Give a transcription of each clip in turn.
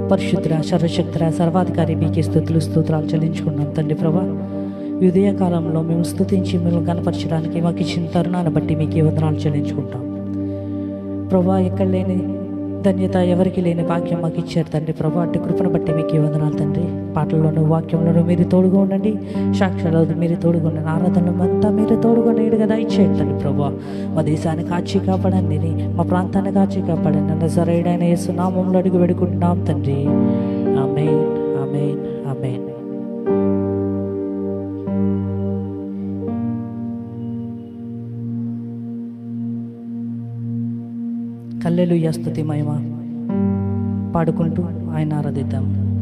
పరిశుద్ధ సర్వశక్తుల సర్వాధికారి మీకే స్థుతులు స్తోత్రాలు చెల్లించుకున్నాం తండ్రి ప్రభా ఈ ఉదయ కాలంలో మేము స్తుతించి మిమ్మల్ని కనపరచడానికి మాకు ఇచ్చిన తరుణాన్ని బట్టి మీకే వందనాలు చెల్లించుకుంటాం ప్రభా ఎక్కడ లేని ధన్యత ఎవరికి లేని భాగ్యం మాకు ఇచ్చారు తండ్రి ప్రభా అట్టి కృపను బట్టి మీకు వందనాలు తండ్రి పాటల్లోనూ వాక్యంలోనూ మీరు తోడుగా ఉండండి సాక్షాలు మీరు తోడుగా ఉండండి ఆరాధనలు అంతా మీరు తోడుగా నేడు కదా ఇచ్చేయండి తండ్రి ప్రభా మా దేశాన్ని కాచి కాపాడండి మా ప్రాంతాన్ని కాచి కాపాడండి అన్న సరైన యేసు నామంలో అడుగు పెడుకుంటున్నాం తండ్రి ఆమెన్ ఆమెన్ ఆమెన్ కల్లెలు స్తుతి మహిమ పాడుకుంటూ ఆయన ఆరాధిద్దాం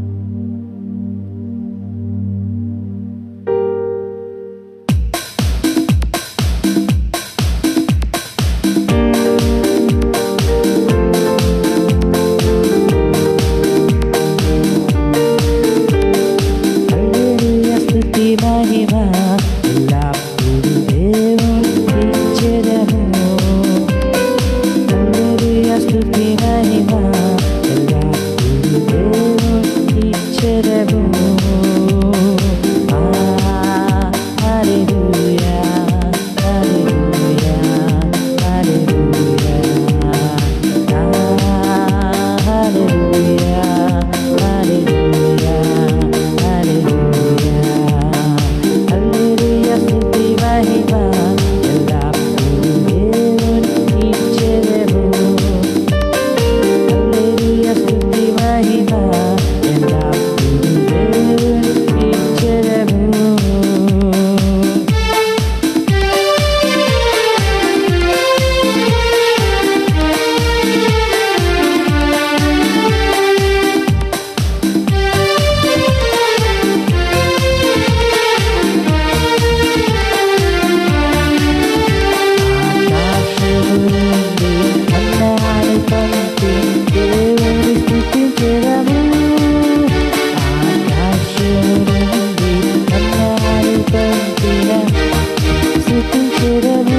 హల్లెలూయా స్తుతి మహిమ ఎల్లప్పుడూ దేవునికి చెదము హల్లెలూయా స్తుతి మహిమ ఎల్లప్పుడూ దేవునికి చెదము ఆ హల్లెలూయా హల్లెలూయా హల్లెలూయా ఆ హల్లెలూయా హల్లెలూయా హల్లెలూయా హల్లెలూయా స్తుతి మహిమ ఎల్లప్పుడూ దేవునికి చెదము హల్లెలూయా స్తుతి మహిమ ఎల్లప్పుడూ దేవునికి చెదము ఆకాశముంది అన్నాడు పంపి దేవుని స్తుతించెదము. ఆకాశముంది అన్నాడు పంపిన స్తుతించెదము.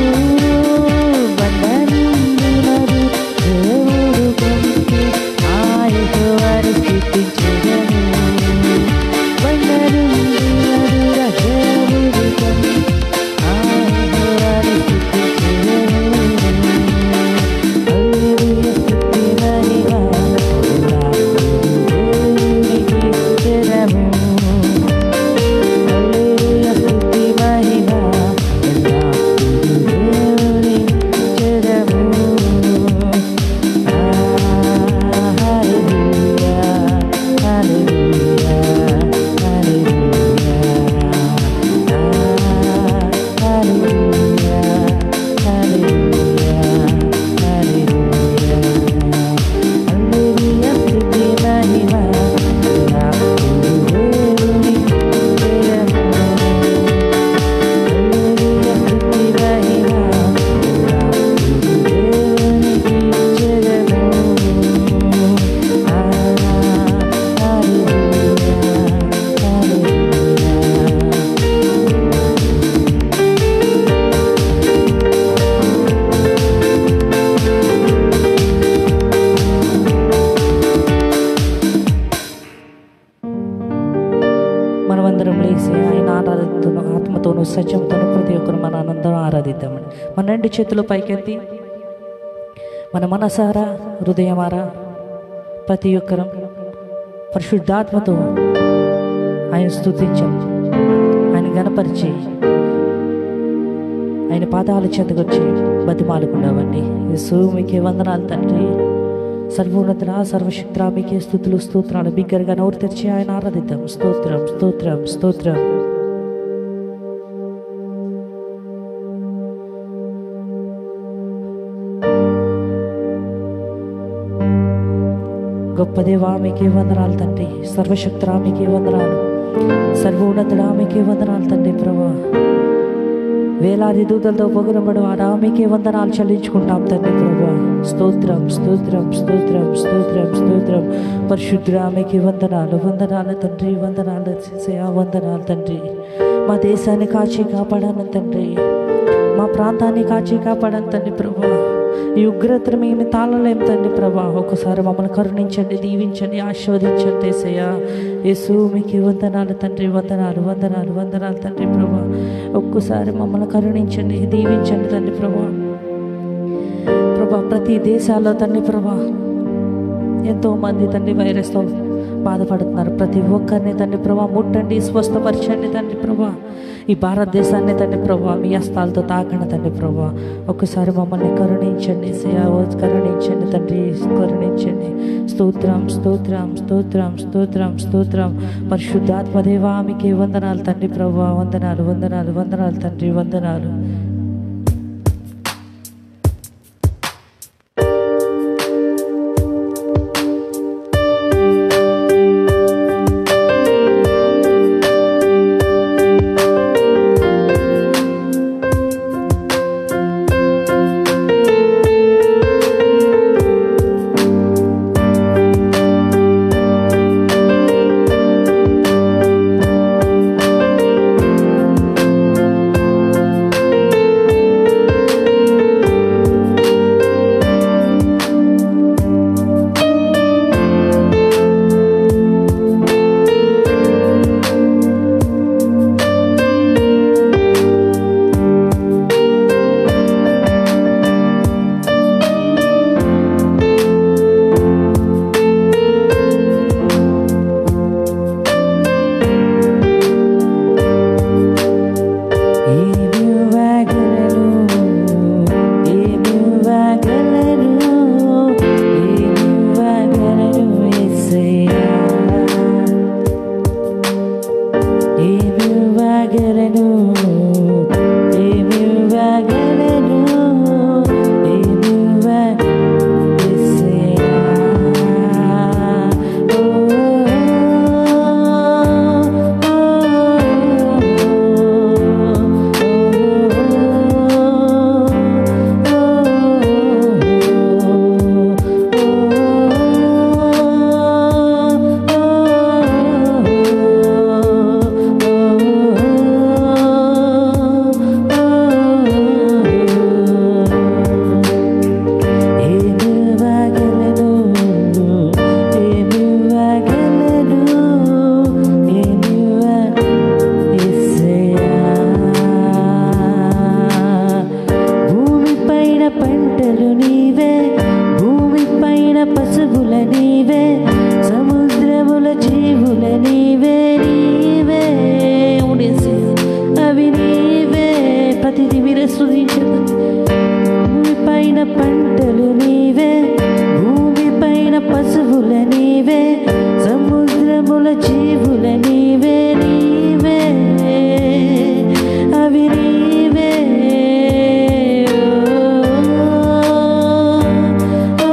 బండనిండినది దేవుడు పంపి ఆయనవారి స్తుతించెదము. బండనిండినది దేవుడు పంపి ఆయనవారి స్తుతించెదము. హల్లెలూయా స్తుతి మహిమ ఎల్లప్పుడూ దేవునికి చెదము. హల్లెలూయా స్తుతి మహిమ ఎల్లప్పుడూ దేవునికి చెదము. ఆ హల్లెలూయా హల్లెలూయా హల్లెలూయా ఆ హల్లెలూయా హల్లెలూయా హల్లెలూయా హల్లెలూయా స్తుతి మహిమ ఎల్లప్పుడూ దేవునికి చెదము. హల్లెలూయా స్తుతి మహిమ ఎల్లప్పుడూ దేవునికి చెదము. ఆ హల్లెలూయా హల్లెలూయా మనమందరం లేచి ఆయన ఆరాధితను ఆత్మతోను సత్యంతోను ప్రతి ఒక్కరు మన ఆనందం ఆరాధిద్దామని మన రెండు చేతులు పైకెత్తి మన మనసారా హృదయమారా ప్రతి ఒక్కరం పరిశుద్ధాత్మతో ఆయన స్తుతించాం ఆయన గణపరిచి ఆయన పాదాల చెంతకొచ్చి బతిమాలుకున్నామండి యేసు మీకే వందనాలు తండ్రి సర్వోన్నతుల సర్వశక్తుల మీకే స్థుతులు స్తోత్రాలు బిగ్గరగా నోరు తెరిచి ఆయన ఆరాధిద్దాం స్తోత్రం స్తోత్రం స్తోత్రం గొప్ప దేవా మీకే వందనాలు తండ్రి సర్వశక్తుల మీకే వందనాలు సర్వోన్నతుడా మీకే వందనాలు తండ్రి ప్రభా వేలాది దూతలతో పొగరబడు ఆ మీకే వందనాలు చెల్లించుకుంటాం తండ్రి ప్రభా స్తోత్రం స్తోత్రం స్తోత్రం స్తోత్రం స్తోత్రం పరిశుద్ధుడా మీకే వందనాలు వందనాలు తండ్రి వందనాలు చేసేయా వందనాలు తండ్రి మా దేశాన్ని కాచి కాపాడాను తండ్రి మా ప్రాంతాన్ని కాచి కాపాడాను తండ్రి ప్రభా ఈ ఉగ్రతను మేము తాళలేం తండ్రి ప్రభా ఒకసారి మమ్మల్ని కరుణించండి దీవించండి ఆశీర్వదించండి ఏసయ్యా యేసు మీకు వందనాలు తండ్రి వందనాలు వందనాలు వందనాలు తండ్రి ప్రభా ఒక్కసారి మమ్మల్ని కరుణించండి దీవించండి తండ్రి ప్రభా ప్రభా ప్రతి దేశాల్లో తండ్రి ప్రభా ఎంతో మంది తండ్రి వైరస్తో బాధపడుతున్నారు ప్రతి ఒక్కరిని తండ్రి ప్రభా ముట్టండి స్వస్థపరచండి తండ్రి ప్రభా ఈ భారతదేశాన్ని తండ్రి ప్రభా మీ హస్తాలతో తాకండి తండ్రి ప్రభా ఒకసారి మమ్మల్ని కరుణించండి సేవ కరుణించండి తండ్రి కరుణించండి స్తోత్రం స్తోత్రం స్తోత్రం స్తోత్రం స్తోత్రం పరిశుద్ధాత్మదేవా మీకే వందనాలు తండ్రి ప్రభా వందనాలు వందనాలు వందనాలు తండ్రి వందనాలు పంటలు నీవే భూమి పైన పశువుల నీవే సముద్రముల జీవుల నీవే నీవే ఉడేసి అవి నీవే ప్రతిది మీరే సృజించదు భూమి పైన పంటలు నీవే భూమి పైన పశువుల నీవే సముద్రముల జీవుల నీవే నీవే అవి నీవే ఓ,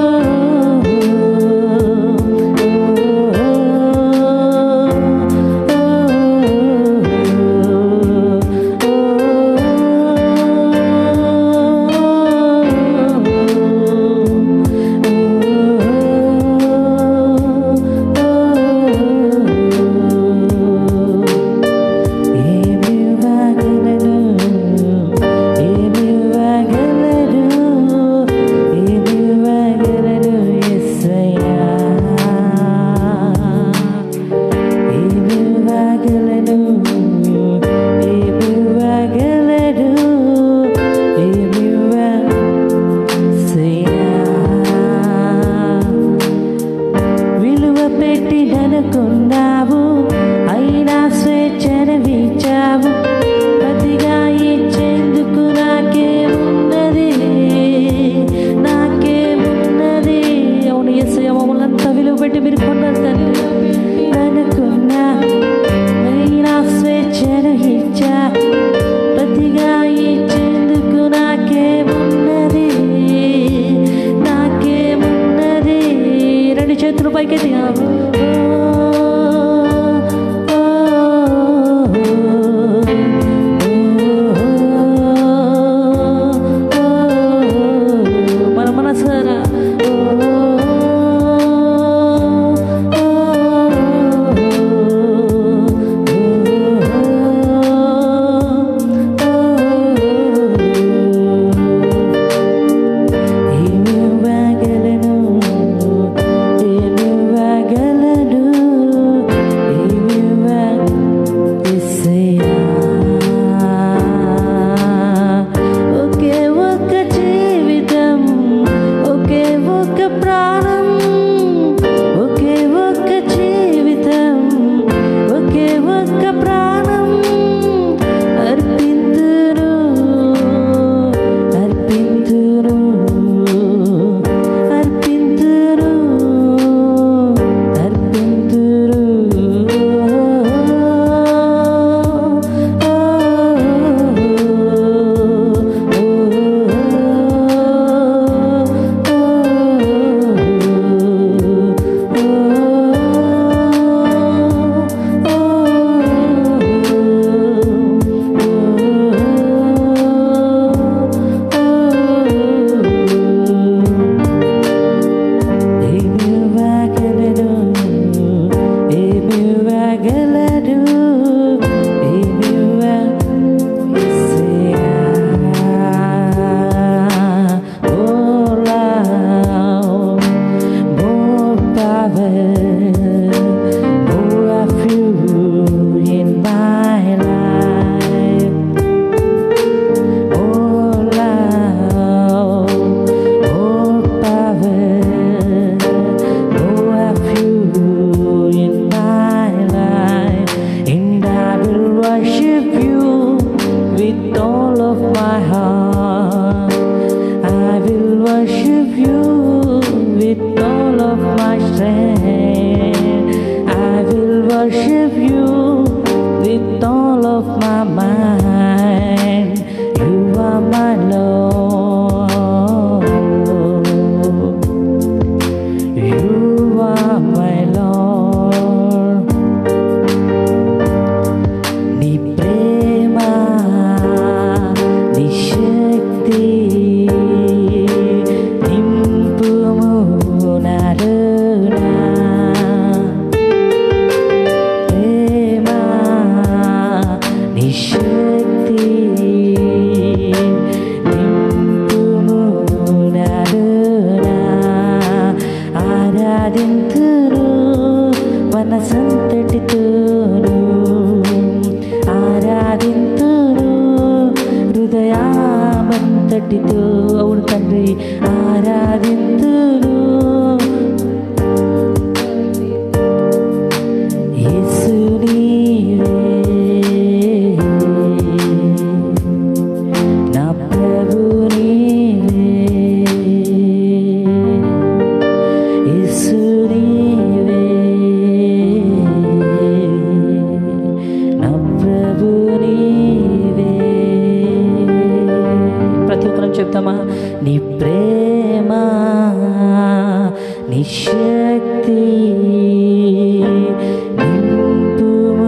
ఏమివ్వగలను ఏమివ్వగలను ఏమివ్వగలను యేసయ్యా ఏమివ్వగలను ఏమివ్వగలను ఏమివ్వ విలువ పెట్టి ననుకున్నావు అయినా స్వేచ్ఛనవిచ్చావు ప్రతిగా ఇచ్చేందుకు నాకేమున్నది నాకేమున్నది అవును ఎస్ఐ మమ్మల్ని అంతా విలువ పెట్టి మీరు కొన్నారు తండ్రి ననుకున్నా అయినా స్వేచ్ఛను ఇచ్చా ప్రతిగా ఇచ్చేందుకు నాకేమున్నది నాకేమున్నది రెండు చేతులు పైకి ఎత్తి. ఓ, ఓ, ఓ, ఓ, మన మనసారా friend. I will worship you with all of my mind. You are my Lord. You are my Lord. నీ ప్రేమ నీ శక్తి నింపుము నాలోనా. ప్రేమ నీ శక్తి నింపుము నాలోనా. ఆరాధింతురు మనసంతటితోను ఆరాధింతురు హృదయామంతటితో అవును తండ్రి ఆరాధింతురు యేసు నీవే నా ప్రభు నీవే యేసు నీవే నా ప్రభు నీవే ప్రతి ఒక్కరం చెప్తామా నీ ప్రేమ నీ శక్తి నింపుము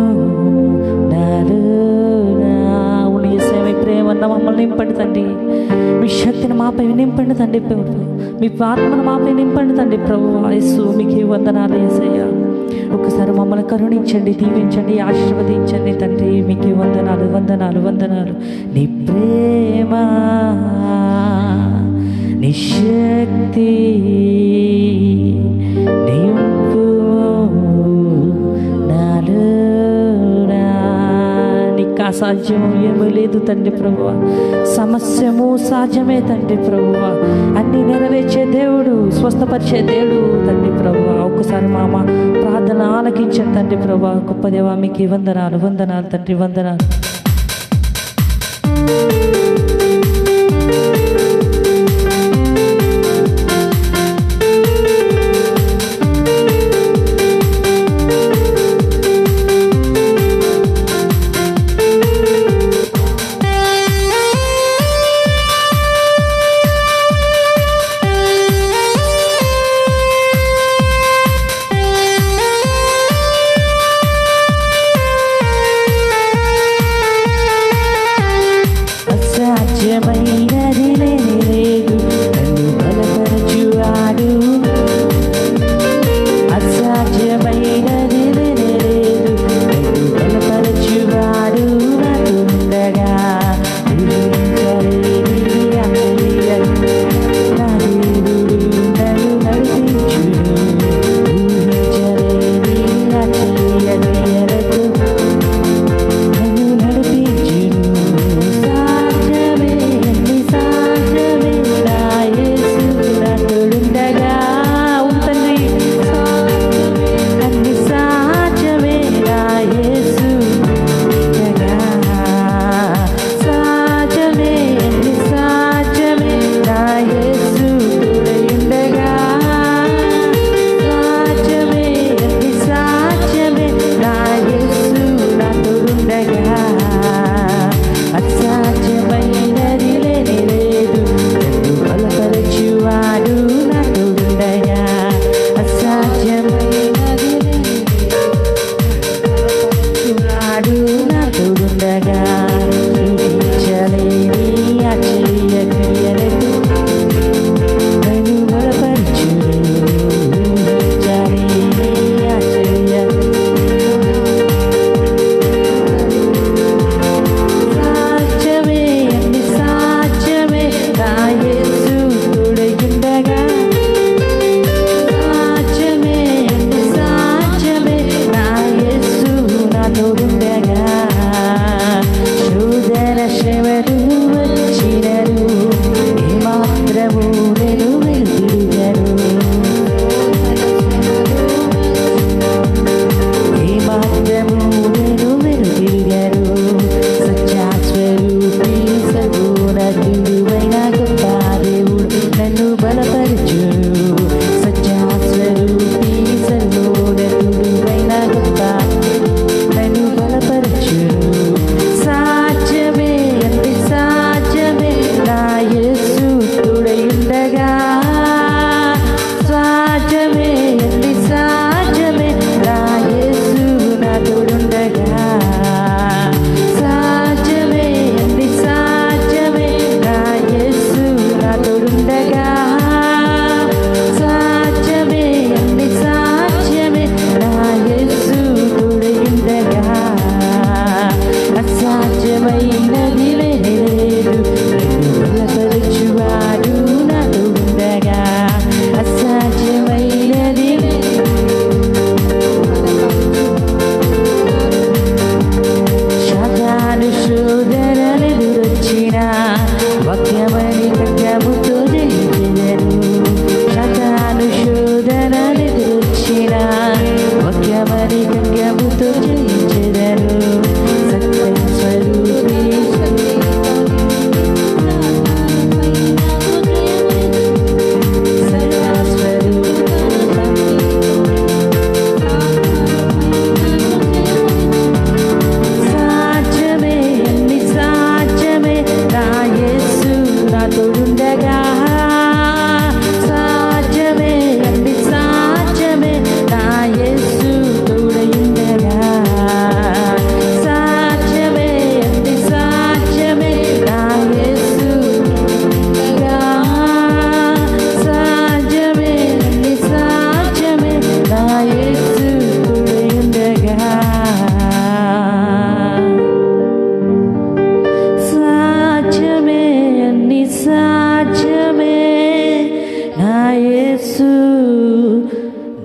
నాలోనా. అవును యేసయ్య, మీ ప్రేమ అన్న మమ్మల్ని నింపండి తండ్రి మీ శక్తిని మాపై నింపండి తండ్రి ప్రభు మీ ఆత్మను మాపై నింపండి తండ్రి ప్రభు యేసు మీకు వందనాలు యేసయ్య ఒకసారి మమ్మల్ని కరుణించండి దీవించండి ఆశీర్వదించండి తండ్రి మీకు వందనాలు వందనాలు వందనాలు నీ ప్రేమ నీ శక్తి నింపు నాలోనా. నీకు అసాధ్యము ఏమీ లేదు తండ్రి ప్రభువ సమస్యము సాధ్యమే తండ్రి ప్రభువ అన్ని నెరవేర్చే దేవుడు స్వస్థపరిచే దేవుడు తండ్రి ప్రభువ ఒక్కసారి మామ ప్రార్థన ఆలకించండి తండ్రి ప్రభు గొప్ప దేవా మీకు వందనాలు వందనాలు తండ్రి వందనాలు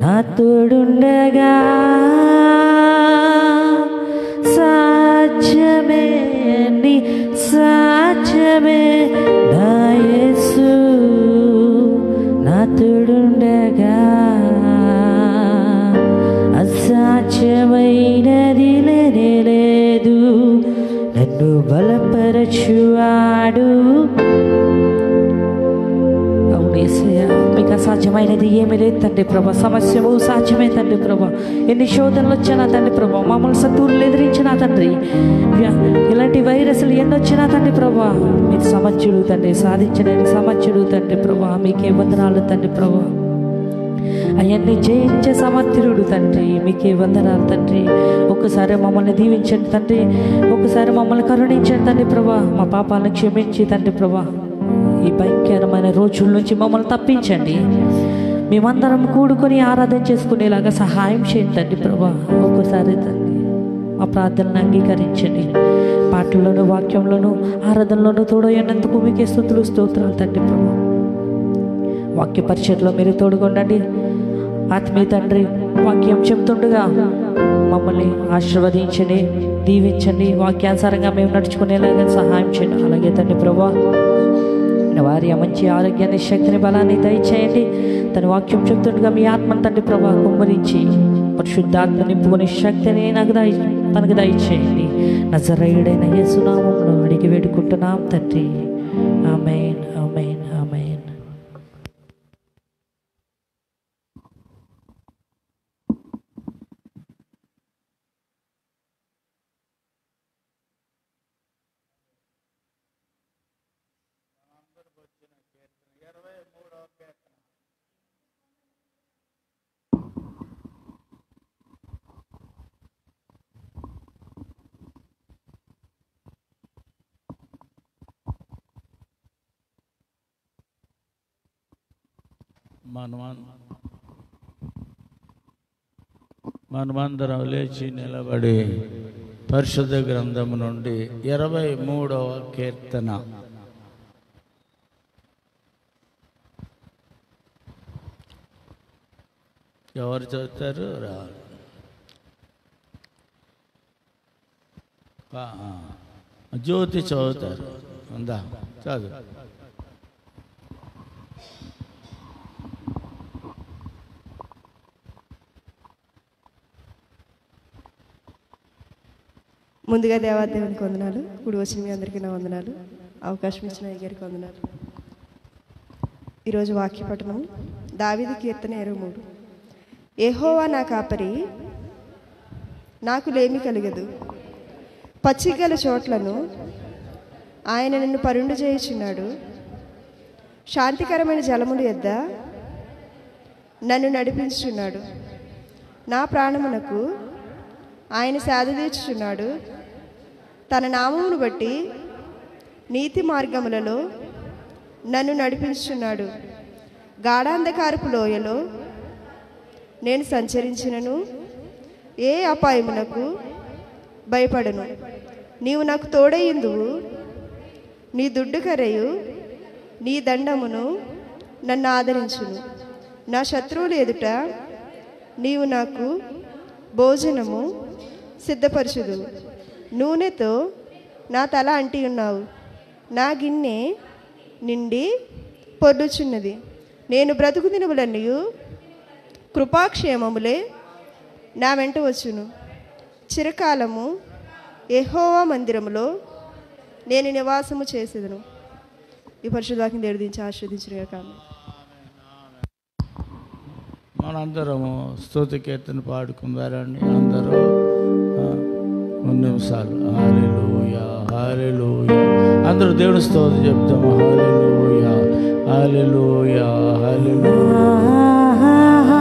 నా తోడుండగా సాధ్యమే నీ సాధ్యమే నా యేసు నా తోడుండగా అసాధ్యమైనది లేనే లేదు నన్ను బలపరచువాడు అవును యేసయ్య మీకు అసాధ్యమైనది ఏమీ లేదు తండ్రి ప్రభా సమస్యము సాధ్యమే తండ్రి ప్రభా ఎన్ని శోధనలు వచ్చినా తండ్రి ప్రభా మామూలు శత్రువులు ఎదిరించినా తండ్రి వ్య- ఇలాంటి వైరస్లు ఎన్ని వచ్చినా తండ్రి ప్రభా మీరు సమర్థుడు తండ్రి సాధించలేని సమర్థుడు తండ్రి ప్రభా మీకే వందనాలు తండ్రి ప్రభా అవన్నీ జయించే సమర్థుడు తండ్రి మీకే వందనాలు తండ్రి ఒక్కసారి మమ్మల్ని దీవించండి తండ్రి ఒక్కసారి మమ్మల్ని కరుణించండి తండ్రి ప్రభా మా పాపాలను క్షమించి తండ్రి ప్రభా ఈ భయంకరమైన రోజుల నుంచి మమ్మల్ని తప్పించండి మేమందరం కూడుకొని ఆరాధన చేసుకునేలాగా సహాయం చేయండి తండ్రి ప్రభా ఒక్కసారి తండ్రి మా ప్రార్థనను అంగీకరించండి పాటల్లోనూ వాక్యంలోనూ ఆరాధనలోనూ తోడైనందుకు మీకే స్థుతులు స్తోత్రాలు తండ్రి ప్రభా వాక్య పరిచయలో మీరు తోడుకొండండి ఆత్మీయ తండ్రి వాక్యం చెప్తుండగా మమ్మల్ని ఆశీర్వదించండి దీవించండి వాక్యానుసారంగా మేము నడుచుకునేలాగా సహాయం చేయండి అలాగే తండ్రి ప్రభా వారి ఆ మంచి ఆరోగ్యాన్ని శక్తిని బలాన్ని దయచేయండి తన వాక్యం చెప్తుండగా మీ ఆత్మను తండ్రి ప్రభా కుమ్మరించి పరిశుద్ధాత్మ నింపుకునే శక్తిని నాకు దయ తనకు దయచేయండి నజరయుడైన యేసునామంలో అడిగి వేడుకుంటున్నాం తండ్రి ఆమెన్ ఆమెన్ ఆమెన్ మనమన్ మనమందరం లేచి నిలబడి పరిశుద్ధ గ్రంథము నుండి ఇరవై మూడవ కీర్తన ఎవరు చదువుతారు రా ఆ, ఆ. జ్యోతి చదువుతారు ఉందా చదువు ముందుగా దేవాదేవునికి వందనాలు ఇప్పుడు వచ్చిన మీ అందరికీ నా వందనాలు అవకాశం ఇచ్చిన అయ్యగారికి వందనాలు ఈరోజు వాక్య పఠనం దావిది కీర్తన ఇరవై మూడు ఏహోవా నా కాపరి నాకు లేమి కలగదు పచ్చిగల చోట్లను ఆయన నిన్ను పరుండు చేయుచున్నాడు శాంతికరమైన జలములు ఎద్ద నన్ను నడిపించుచున్నాడు నా ప్రాణమునకు ఆయన సేద తీర్చుచున్నాడు తన నామమును బట్టి నీతి మార్గములలో నన్ను నడిపించుచున్నాడు గాఢాంధకారపు లోయలో నేను సంచరించినను ఏ అపాయమునకు భయపడను నీవు నాకు తోడయిందువు నీ దుడ్డు కరయు నీ దండమును నన్ను ఆదరించును నా శత్రువులు ఎదుట నీవు నాకు భోజనము సిద్ధపరచుదు నూనెతో నా తల అంటి ఉన్నావు నా గిన్నె నిండి పొర్లుచున్నది నేను బ్రతుకు దినములన్నీ కృపాక్షేమములే నా వెంట వచ్చును చిరకాలము ఎహోవా మందిరములో నేను నివాసము చేసేదను ఈ పరిశుద్ధాకిని దేడిదించి ఆస్వాదించిన కాదు మనందరము స్తుతి కీర్తన పాడుకుందారండి అందరూ ఆ, కొన్ని నిమిషాలు హాలెలూయ హాలెలూయ అందరూ దేవుని స్తోత్రం చెప్తాము హాలెలూయ హాలెలూయ హాలెలూయ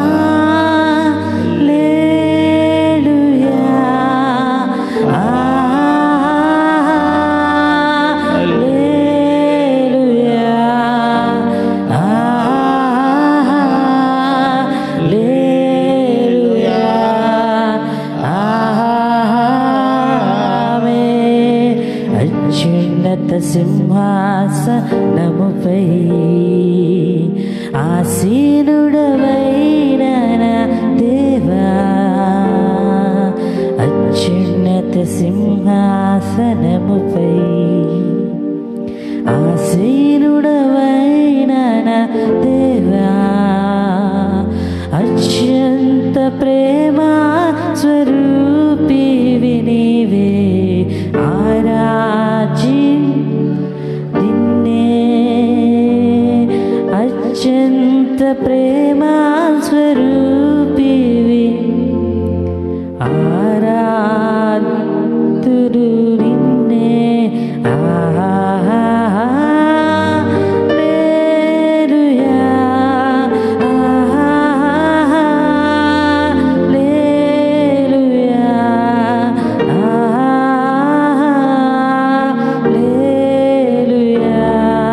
అత్యున్నత సింహాసనముపై ఆసీనుడవైన అత్యంత ప్రేమ స్వరూపి వినివే ఆరాజి నిన్నే అత్యంత ప్రేమ స్వరూపివి ఆరాధురు నిన్నే ఆహా లేలుయా ఆహా లేలుయా ఆహా లేలుయా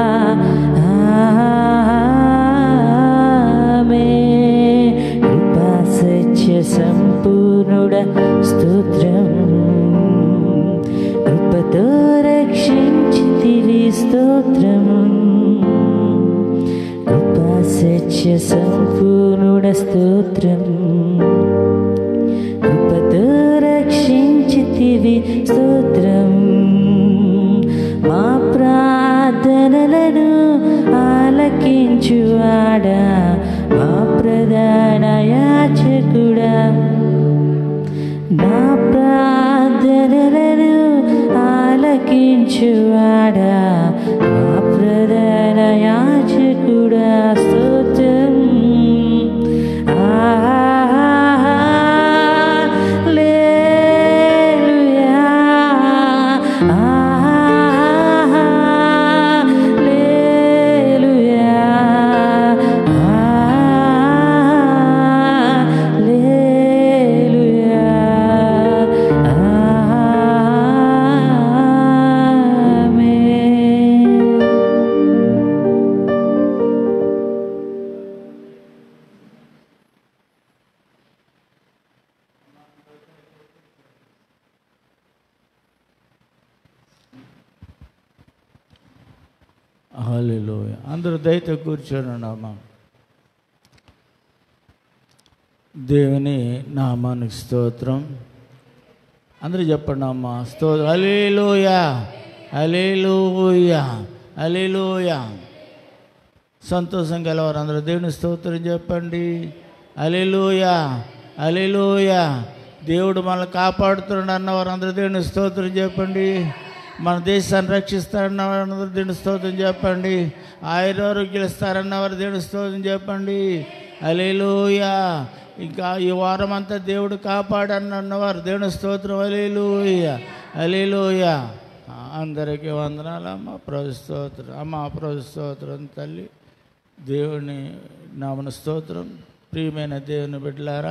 ఆమేన్ కృపా సత్య సంపూర్ణుడ స్తోత్రం కృపతో రక్షించితివి స్తోత్రం కృపా సత్య సంపూర్ణుడ స్తోత్రం కృపతో రక్షించితివి స్తోత్రం మా ప్రార్థనలను ఆలకించువాడా మా ప్రధాన యాచకుడా నా ప్రార్థనలను ఆలకించువాడా మా ప్రధాన యాచకుడా స్తోత్రం ఆహా లేలుయా ఆహా లేలుయా ఆహా లేలుయా ఆమేన్ హల్లెలూయా అందరూ దయతో కూర్చొని అమ్మా దేవుని నామానికి స్తోత్రం అందరూ చెప్పండి అమ్మా స్తోత్రం అలీలోయా అలీలోయా అలీలోయా సంతోషం గలవారు అందరూ దేవుని స్తోత్రం చెప్పండి అలీలోయా అలీలోయా దేవుడు మనల్ని కాపాడుతున్నాడు అన్నవారు అందరూ దేవుని స్తోత్రం చెప్పండి మన దేశాన్ని రక్షిస్తారన్నవారు అందరూ దేవుని స్తోత్రం చెప్పండి ఆయురారోగ్యాలు ఇస్తారన్నవారు దేవుని స్తోత్రం చెప్పండి అలీలోయా ఇంకా ఈ వారం అంతా దేవుడు కాపాడన్నవారు దేవుని స్తోత్రం అలీలోయ అలీలోయ అందరికీ వందనాలమ్మ ప్రభు స్తోత్రం అమ్మ ప్రభు స్తోత్రం తల్లి దేవుని నామన స్తోత్రం ప్రియమైన దేవుని బిడ్డలారా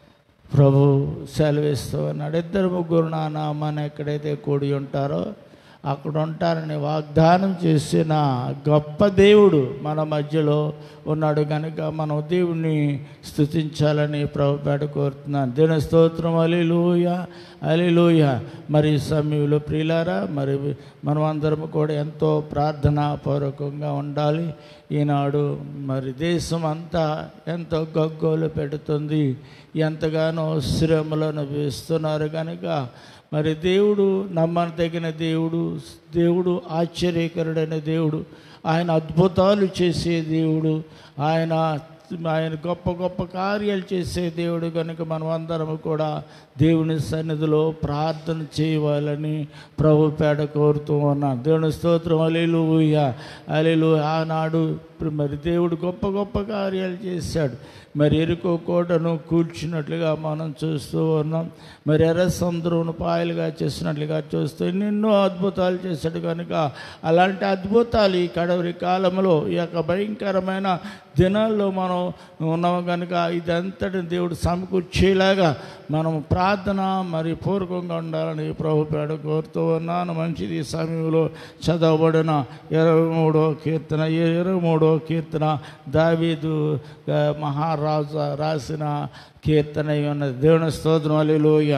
ప్రభు సెలవిస్తూ ఉన్నాడు ఇద్దరు ముగ్గురు నా నామాన్ని ఎక్కడైతే కూడి ఉంటారో అక్కడ ఉంటారని వాగ్దానం చేసిన గొప్ప దేవుడు మన మధ్యలో ఉన్నాడు కనుక మనం దేవుణ్ణి స్థుతించాలని ప్రభుపేట కోరుతున్నాను దేవుని స్తోత్రం అలిలూయ అలిలూయ మరి ఈ సమయంలో ప్రియులారా మరి మనం అందరం కూడా ఎంతో ప్రార్థనాపూర్వకంగా ఉండాలి ఈనాడు మరి దేశం అంతా ఎంతో గగ్గోలు పెడుతుంది ఎంతగానో శ్రమలను వేస్తున్నారు కనుక మరి దేవుడు నమ్మదగిన దేవుడు దేవుడు ఆశ్చర్యకరుడైన దేవుడు ఆయన అద్భుతాలు చేసే దేవుడు ఆయన ఆయన గొప్ప గొప్ప కార్యాలు చేసే దేవుడు కనుక మనం అందరం కూడా దేవుని సన్నిధిలో ప్రార్థన చేయవాలని ప్రభు పేడ కోరుతూ ఉన్నాను దేవుని స్తోత్రం అలీలుయ అలీలు ఆనాడు మరి దేవుడు గొప్ప గొప్ప కార్యాలు చేశాడు మరి ఎరుకో కోటను కూర్చున్నట్లుగా మనం చూస్తూ ఉన్నాం మరి ఎర్ర సముద్రం పాయలుగా చేసినట్లుగా చూస్తూ ఎన్నెన్నో అద్భుతాలు చేశాడు కనుక అలాంటి అద్భుతాలు ఈ కడవరి కాలంలో ఈ యొక్క భయంకరమైన దినాల్లో మనం ఉన్నాం కనుక ఇదంతటి దేవుడు సమకూర్చేలాగా మనం ప్రార్థన మరి పూర్వకంగా ఉండాలని ప్రభు పేడ కోరుతూ ఉన్నాను మంచిది ఈ సమయంలో చదవబడిన ఇరవై మూడో కీర్తన ఇరవై మూడో కీర్తన దావీదు ఆ, మహారాజు రాసిన కీర్తన అయి ఉన్నది దేవుని స్తోత్రం అలిలోయ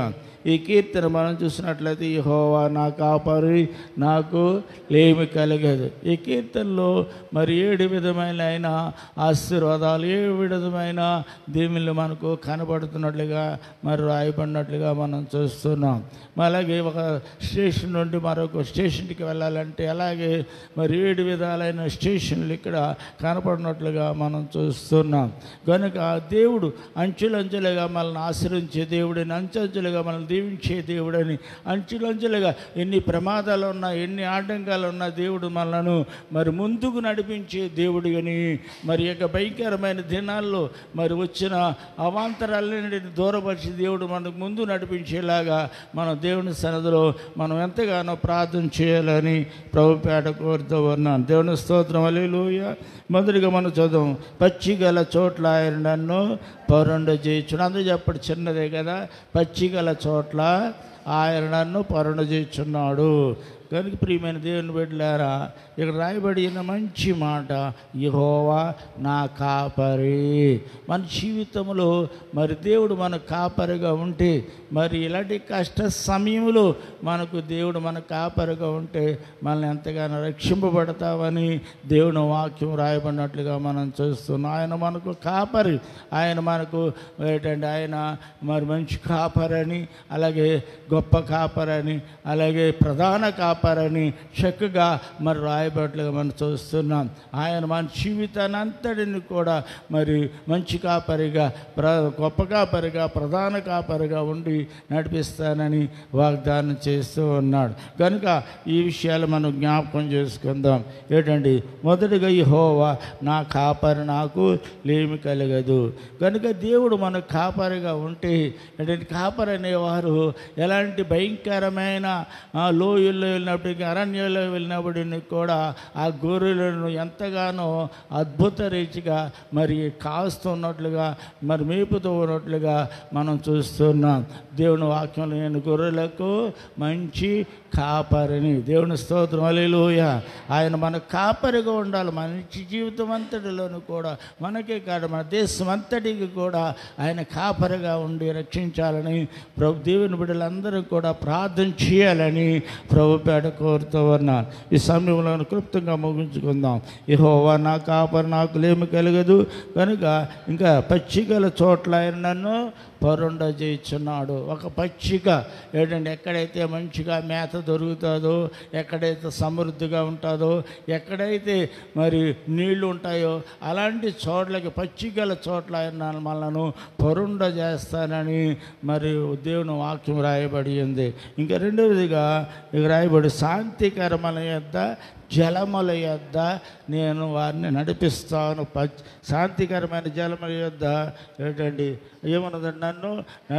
ఈ కీర్తన మనం చూసినట్లయితే యెహోవా నా కాపరి నాకు లేమి కలగదు ఈ కీర్తనలో మరి ఏడు విధమైన అయిన ఆశీర్వాదాలు ఏ విధమైన దీవులు మనకు కనబడుతున్నట్లుగా మరి రాయబడినట్లుగా మనం చూస్తున్నాం మరి అలాగే ఒక స్టేషన్ నుండి మరొక స్టేషన్కి వెళ్ళాలంటే అలాగే మరి ఏడు విధాలైన స్టేషన్లు ఇక్కడ కనపడినట్లుగా మనం చూస్తున్నాం కనుక దేవుడు అంచులంచులుగా మనల్ని ఆశ్రయించే దేవుడని అంచెంచులుగా మనల్ని దీవించే దేవుడని అంచులంచులుగా ఎన్ని ప్రమాదాలు ఉన్నా ఎన్ని ఆటంకాలు ఉన్నా దేవుడు మనలను మరి ముందుకు నడిపించే దేవుడు అని మరి యొక్క భయంకరమైన దినాల్లో మరి వచ్చిన అవాంతరాలన్నింటిని దూరపరిచి దేవుడు మనకు ముందు నడిపించేలాగా మన దేవుని సన్నిధిలో మనం ఎంతగానో ప్రార్థన చేయాలని ప్రభుపేట కోరుతూ ఉన్నాను దేవుని స్తోత్రం అలేలుయ మొదటిగా మనం చదువు పచ్చి గల చోట్ల ఆయన నన్ను పౌరండ చేయొచ్చు అందరూ చెప్పడు చిన్నదే కదా పచ్చి గల చోట్ల ఆయన నన్ను పరుణ చేయుచున్నాడు కనుక ప్రియమైన దేవుని బిడ్డలారా ఇక్కడ రాయబడిన మంచి మాట యహోవా నా కాపరి మన జీవితంలో మరి దేవుడు మన కాపరిగా ఉంటే మరి ఇలాంటి కష్ట సమయంలో మనకు దేవుడు మన కాపరిగా ఉంటే మనల్ని ఎంతగానో రక్షింపబడతామని దేవుని వాక్యం రాయబడినట్లుగా మనం చూస్తున్నాం ఆయన మనకు కాపరి ఆయన మనకు ఏంటంటే ఆయన మరి మంచి కాపరని అలాగే గొప్ప కాపరని అలాగే ప్రధాన కాపరని చక్కగా మరి రాయబట్లుగా మనం చూస్తున్నాం ఆయన మన జీవితాన్ని అంతటిని కూడా మరి మంచి కాపరిగా ప్ర గొప్ప కాపరిగా ప్రధాన కాపరిగా ఉండి నడిపిస్తానని వాగ్దానం చేస్తూ ఉన్నాడు కనుక ఈ విషయాలు మనం జ్ఞాపకం చేసుకుందాం ఏంటండి మొదటిగా ఈ హోవా నా కాపరి నాకు లేమి కలగదు కనుక దేవుడు మన కాపరిగా ఉంటే ఏంటంటే కాపరి అనేవారు ఎలాంటి భయంకరమైన ఆ, లోయల్లో వెళ్ళినప్పటికీ అరణ్యంలో వెళ్ళినప్పటికీ కూడా ఆ గొర్రెలను ఎంతగానో అద్భుత రీతిగా మరి కాస్తున్నట్లుగా మరి మేపుతూ ఉన్నట్లుగా మనం చూస్తున్నాం దేవుని వాక్యంలో నేను గొర్రెలకు మంచి కాపరిని దేవుని స్తోత్రం అలేలుయ ఆయన మన కాపరిగా ఉండాలి మంచి జీవితం అంతటిలోనూ కూడా మనకే కాదు మన దేశం అంతటికి కూడా ఆయన కాపరిగా ఉండి రక్షించాలని ప్రభు దేవుని బిడ్డలందరూ కూడా ప్రార్థన చేయాలని ప్రభుపేట కోరుతూ ఉన్నాను ఈ సమయంలో క్లుప్తంగా ముగించుకుందాం ఇహోవా నా కాపరి నాకు లేమి కలగదు కనుక ఇంకా పచ్చికల చోట్ల ఆయన నన్ను పరుండ చేయించున్నాడు ఒక పచ్చిక ఏంటంటే ఎక్కడైతే మంచిగా మేత దొరుకుతుందో ఎక్కడైతే సమృద్ధిగా ఉంటుందో ఎక్కడైతే మరి నీళ్లు ఉంటాయో అలాంటి చోట్లకి పచ్చికల చోట్ల ఆయన మనలను పరుండ చేస్తానని మరి దేవుని వాక్యం రాయబడి ఉంది ఇంకా రెండవదిగా ఇక రాయబడి శాంతికరమైన యొద్ద జలముల యొద్ద నేను వారిని నడిపిస్తాను పచ్ శాంతికరమైన జలముల యొద్ద ఏంటండి ఏమన్నదండి నన్ను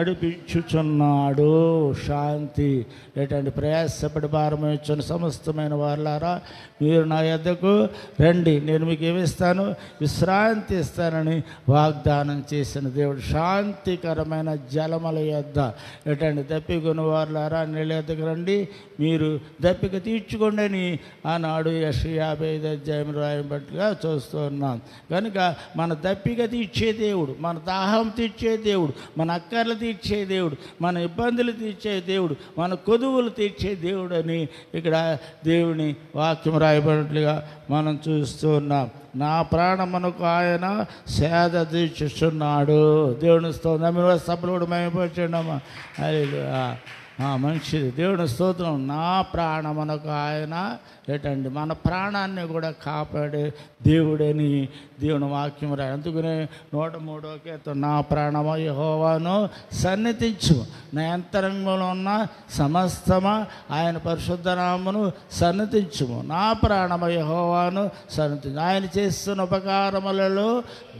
నడిపించుచున్నాడు శాంతి ఏంటండి ప్రయాసపడి భారమించిన సమస్తమైన వాళ్ళారా మీరు నా యొద్దకు రండి నేను మీకు ఏమిస్తాను విశ్రాంతి ఇస్తానని వాగ్దానం చేసిన దేవుడు శాంతికరమైన జలముల యొద్ద ఏంటండి దప్పికొని వాళ్ళారా నీళ్ళ యొద్దకు రండి మీరు దప్పిక తీర్చుకోండి అని ఆనాడు యశ యాభై ఐదు అధ్యాయం రాయబట్టుగా చూస్తూ ఉన్నాం కనుక మన దప్పిక తీర్చే దేవుడు మన దాహం తీర్చే దేవుడు మన అక్కర్లు తీర్చే దేవుడు మన ఇబ్బందులు తీర్చే దేవుడు మన కొదువులు తీర్చే దేవుడు అని ఇక్కడ దేవుని వాక్యం రాయబడినట్లుగా మనం చూస్తూ ఉన్నాం నా ప్రాణమునకు ఆయన సేద తీర్చుచున్నాడు దేవుని స్తోత్రం మీరు సభలు కూడా మేమపరిచాడమ్మా హల్లెలూయా. ఆ, మంచిది దేవుని స్తోత్రం నా ప్రాణమునకు ఆయన ఏంటండి మన ప్రాణాన్ని కూడా కాపాడే దేవుడని దేవుని వాక్యం రా అందుకనే నూట మూడో కీర్తన నా ప్రాణమ యహోవాను సన్నిధించు నా అంతరంగంలో ఉన్న సమస్తమా ఆయన పరిశుద్ధ నామను సన్నిధించుము నా ప్రాణమ యహోవాను సన్నిధించు ఆయన చేస్తున్న ఉపకారములలో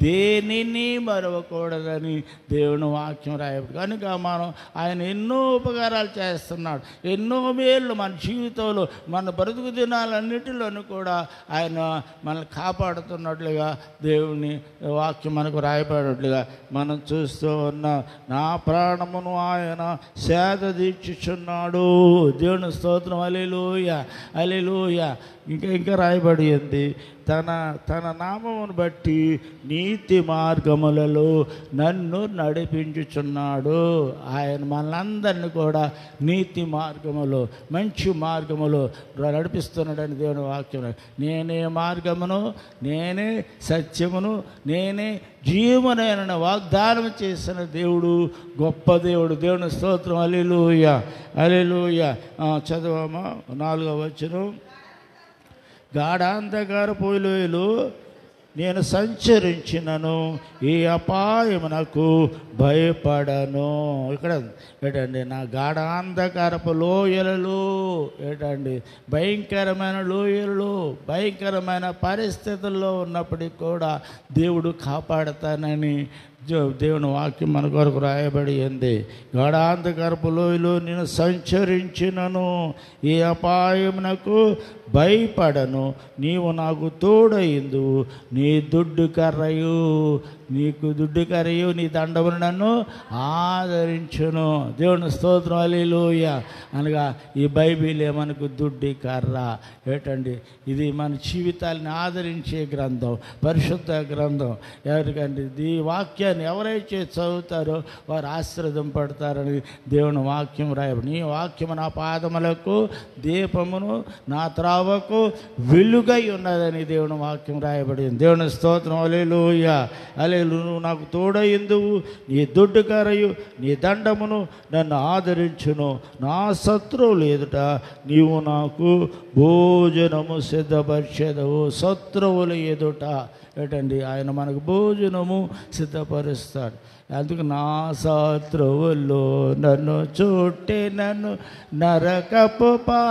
దేనిని మరవకూడదని దేవుని వాక్యం రాయబడి కనుక మనం ఆయన ఎన్నో ఉపకారాలు చేస్తున్నాడు ఎన్నో మేళ్ళు మన జీవితంలో మన బ్రతుకు దినాలన్నిటిలోనూ కూడా ఆయన మనల్ని కాపాడుతున్నట్లుగా దేవుని వాక్యం మనకు రాయబడినట్లుగా మనం చూస్తూ ఉన్నాం నా ప్రాణమును ఆయన సేద దీక్షిస్తున్నాడు దేవుని స్తోత్రం అలెలుయ అలెలుయ ఇంకా ఇంకా రాయబడి ఉంది తన తన నామమును బట్టి నీతి మార్గములలో నన్ను నడిపించుచున్నాడు ఆయన మనందరిని కూడా నీతి మార్గములో మంచి మార్గములో నడిపిస్తున్నాడని దేవుని వాక్యం నేనే మార్గమును నేనే సత్యమును నేనే జీవనైన వాగ్దానం చేసిన దేవుడు గొప్ప దేవుడు దేవుని స్తోత్రం అలిలుయ అలిలుయ చదవమా నాలుగవ వచ్చును గాఢాంధకార పోయిలోయలు నేను సంచరించినను ఈ అపాయమునకు భయపడను ఇక్కడ ఏంటండి నా గాఢాంధకారపు లోయలలో ఏంటండి భయంకరమైన లోయలలో భయంకరమైన పరిస్థితుల్లో ఉన్నప్పటికీ కూడా దేవుడు కాపాడతానని జో- దేవుని వాక్యం మన కొరకు రాయబడి ఉంది గాఢాంధకరపు లోయలో నేను సంచరించినను ఈ అపాయమునకు భయపడను నీవు నాకు తోడయిందు నీ దుడ్డు కర్రయు నీకు దుడ్డు కర్రయు నీ దండమును నన్ను ఆదరించును దేవుని స్తోత్రం అలీలోయ అనగా ఈ బైబిలే మనకు దుడ్డి కర్ర ఏటండి ఇది మన జీవితాన్ని ఆదరించే గ్రంథం పరిశుద్ధ గ్రంథం ఎవరికండి ఈ వాక్యాన్ని ఎవరైతే చదువుతారో వారు ఆశ్రదం పడతారని దేవుని వాక్యం రాయబడి నీ వాక్యము నా పాదములకు దీపమును నా త్రావకు వెలుగై ఉన్నదని దేవుని వాక్యం రాయబడింది దేవుని స్తోత్రం అలేలుయ అలేలు నువ్వు నాకు తోడయిందువు నీ దొడ్డు కరయు నీ దండమును నన్ను ఆదరించును నా శత్రువులు ఎదుట నీవు నాకు భోజనము సిద్ధపరిచేదవు శత్రువుల ఎదుట ఏంటండి ఆయన మనకు భోజనము సిద్ధపరుస్తాడు అందుకు నా శత్రువుల్లో నన్ను చుట్టి నన్ను నరకపు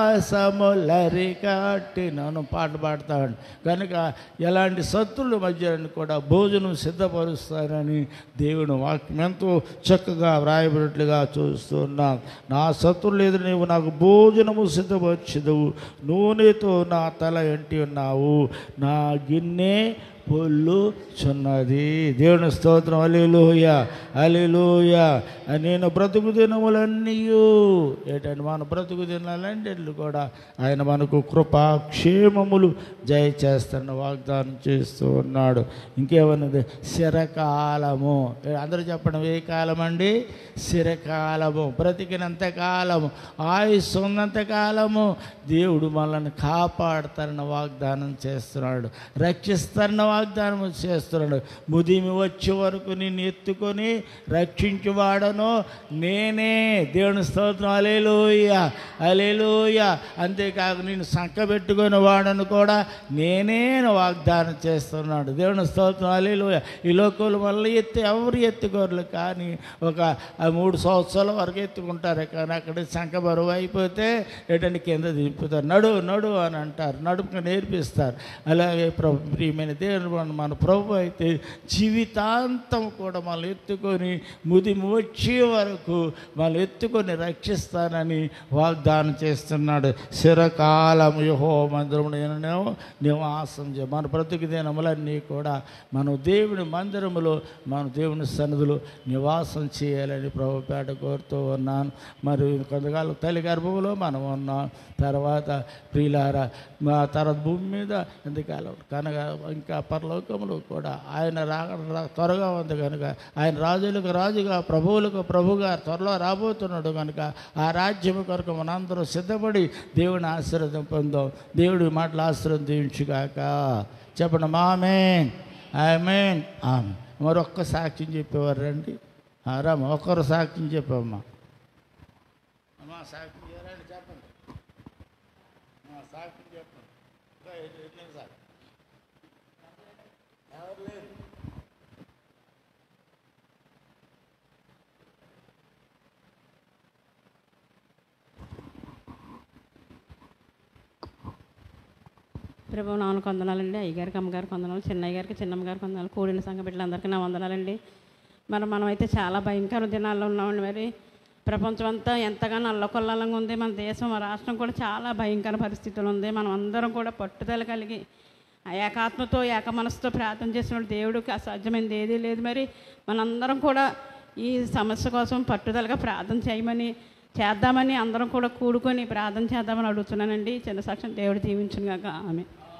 పాసములరి కట్టి నన్ను పాట పాడతాడు కనుక ఎలాంటి శత్రుల మధ్య కూడా భోజనం సిద్ధపరుస్తానని దేవుని వాక్యం ఎంతో చక్కగా వ్రాయబడినట్లుగా చూస్తున్నాం నా శత్రులు ఎదురు నీవు నాకు భోజనము సిద్ధపరచదవు నూనెతో నా తల ఎంటి ఉన్నావు నా గిన్నె పొల్లు చున్నది దేవుని స్తోత్రం అలీలోయ అలీలోయ నేను బ్రతుకు దినములన్నీ ఏంటంటే మన బ్రతుకు దినాలన్నింటిలో కూడా ఆయన మనకు కృపాక్షేమములు జయ చేస్తున్న వాగ్దానం చేస్తూ ఉన్నాడు ఇంకేమన్నది శిరకాలము అందరూ చెప్పడం ఏ కాలం అండి శిరకాలము బ్రతికినంత కాలము ఆయుస్సు ఉన్నంత కాలము దేవుడు మనల్ని కాపాడుతారన్న వాగ్దానం చేస్తున్నాడు రక్షిస్తారన్న వాగ్దానం చేస్తున్నాడు ముదిమి వచ్చే వరకు నిన్ను ఎత్తుకొని రక్షించువాడను నేనే దేవుని స్తోత్రం అలేలోయ అలేలోయ అంతేకాక నేను సంక పెట్టుకొని వాడను కూడా నేనే వాగ్దానం చేస్తున్నాడు దేవుని స్తోత్రం అలేలోయ ఈ లోకంలో మళ్ళీ ఎత్తి ఎవరు ఎత్తుకోరు కానీ ఒక ఆ మూడు సంవత్సరాల వరకు ఎత్తుకుంటారు కానీ అక్కడ సంఖ బరువు అయిపోతే ఏంటంటే కింద దింపుతారు నడు నడు అని అంటారు నడుపుకు నేర్పిస్తారు అలాగే ప్రభు ప్రియమైన దేవుడు మన- మన ప్రభు అయితే జీవితాంతం కూడా మనల్ని ఎత్తుకొని ముదిమి వచ్చే వరకు మనల్ని ఎత్తుకొని రక్షిస్తానని వాగ్దానం చేస్తున్నాడు శిరకాలం యుహో మందిరం నేను నివాసం చే మన బ్రతుకు దినములన్నీ కూడా మనం దేవుని మందిరములో మన దేవుని సన్నిధిలో నివాసం చేయాలని ప్రభుపేట కోరుతూ ఉన్నాను మరి కొంతకాలం తల్లి గర్భంలో మనం ఉన్నాం తర్వాత ప్రియులారా మా తర్వాత భూమి మీద ఎంతకాలం కనుక ఇంకా పరలోకములు కూడా ఆయన రా రా- త్వరగా ఉంది కనుక ఆయన రాజులకు రాజుగా ప్రభువులకు ప్రభుగా త్వరలో రాబోతున్నాడు కనుక ఆ రాజ్యం కొరకు మనందరం సిద్ధపడి దేవుని ఆశీర్వాదం పొందాం దేవుడి మాటలు ఆశీర్వాదం దీవించుగాక చెప్పండి మామే ఆమెన్ ఆమె మరొక్క సాక్ష్యం చెప్పేవారు రండి ఆ, రామ్మ ఒక్కరు సాక్ష్యం చెప్పమ్మా అమ్మా సాక్ష్యం చేయరండి చెప్పండి ఆ, సాక్ష్యం చెప్పండి ఇంకా ఎన్ని- ఎన్ని నిమిషాలు? ఎవరు లేరు ప్రభు నాన్న కొందనాలండి అయ్యగారికి అమ్మగారికి వందనాలు చిన్నయ్య గారికి చిన్నమ్మ గారికి వందనాలు కూడిన సంఘ బిడ్డలందరికీ నా వందనాలండి మరి మనం అయితే చాలా భయంకర దినాల్లో ఉన్నామండి మరి ప్రపంచం అంతా ఎంతగానో అల్లకొల్లాలంగా ఉంది మన దేశం మన రాష్ట్రం కూడా చాలా భయంకర పరిస్థితులు ఉంది మనం అందరం కూడా పట్టుదల కలిగి ఆ ఏకాత్మతో ఏక మనసుతో ప్రార్థన చేసిన దేవుడికి అసాధ్యమైనది ఏదీ లేదు మరి మనందరం కూడా ఈ సమస్య కోసం పట్టుదలగా ప్రార్థన చేయమని చేద్దామని అందరం కూడా కూడుకొని ప్రార్థన చేద్దామని అడుగుతున్నానండి చిన్న సాక్ష్యం దేవుడు దీవించును గాక ఆమె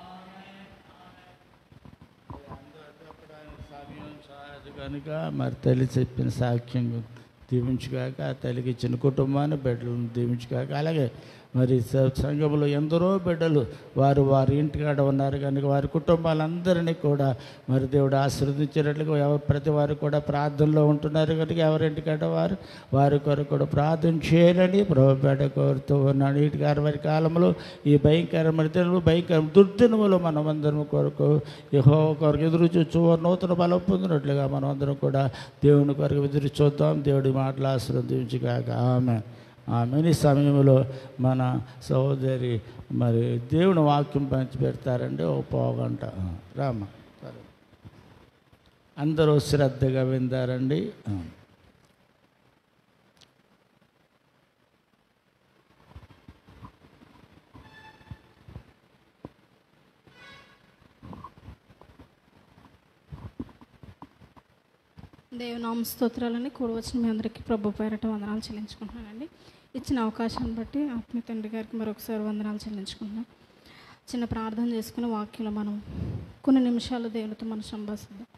సమయం చాలదు కనుక మరి తల్లి చెప్పిన సాక్ష్యం దీవించుగాక ఆ తల్లికి ఇచ్చిన కుటుంబాన్ని బిడ్డలను దీవించుగాక అలాగే మరి స- సంఘంలో ఎందరో బిడ్డలు వారు వారి ఇంటికాడ ఉన్నారు కనుక వారి కుటుంబాలందరినీ కూడా మరి దేవుడు ఆశీర్వదించినట్లుగా ఎవరు ప్రతి వారు కూడా ప్రార్థనలో ఉంటున్నారు కనుక ఎవరింటికాడ వారు వారి కొరకు కూడా ప్రార్థన చేయాలని ప్రభుపేట కోరుతూ ఉన్నాడు ఇటు గారి వారి కాలంలో ఈ భయంకరమైన దినములు భయంకర దుర్దినములు మనం అందరం కొరకు యహో కొరకు ఎదురు చూచు నూతన బలం పొందినట్లుగా మనం అందరం కూడా దేవుని కొరకు ఎదురు చూద్దాం దేవుడి మాటలు ఆశీర్వదించుగాక ఆమె ఆమె ఈ సమయంలో మన సహోదరి మరి దేవుని వాక్యం పంచి పెడతారండి ఓ పోగంట రామ సరే అందరూ శ్రద్ధగా విందారండి ఆ. దేవునామ స్తోత్రాలని కూడి వచ్చిన మీ అందరికీ ప్రభు పేరట వందనాలు చెల్లించుకుంటున్నానండి ఇచ్చిన అవకాశాన్ని బట్టి ఆత్మీయ తండ్రి గారికి మరొకసారి వందనాలు చెల్లించుకుంటున్నాం చిన్న ప్రార్థన చేసుకుని వాక్యంలో మనం కొన్ని నిమిషాలు దేవునితో మనం సంభాషిద్దాం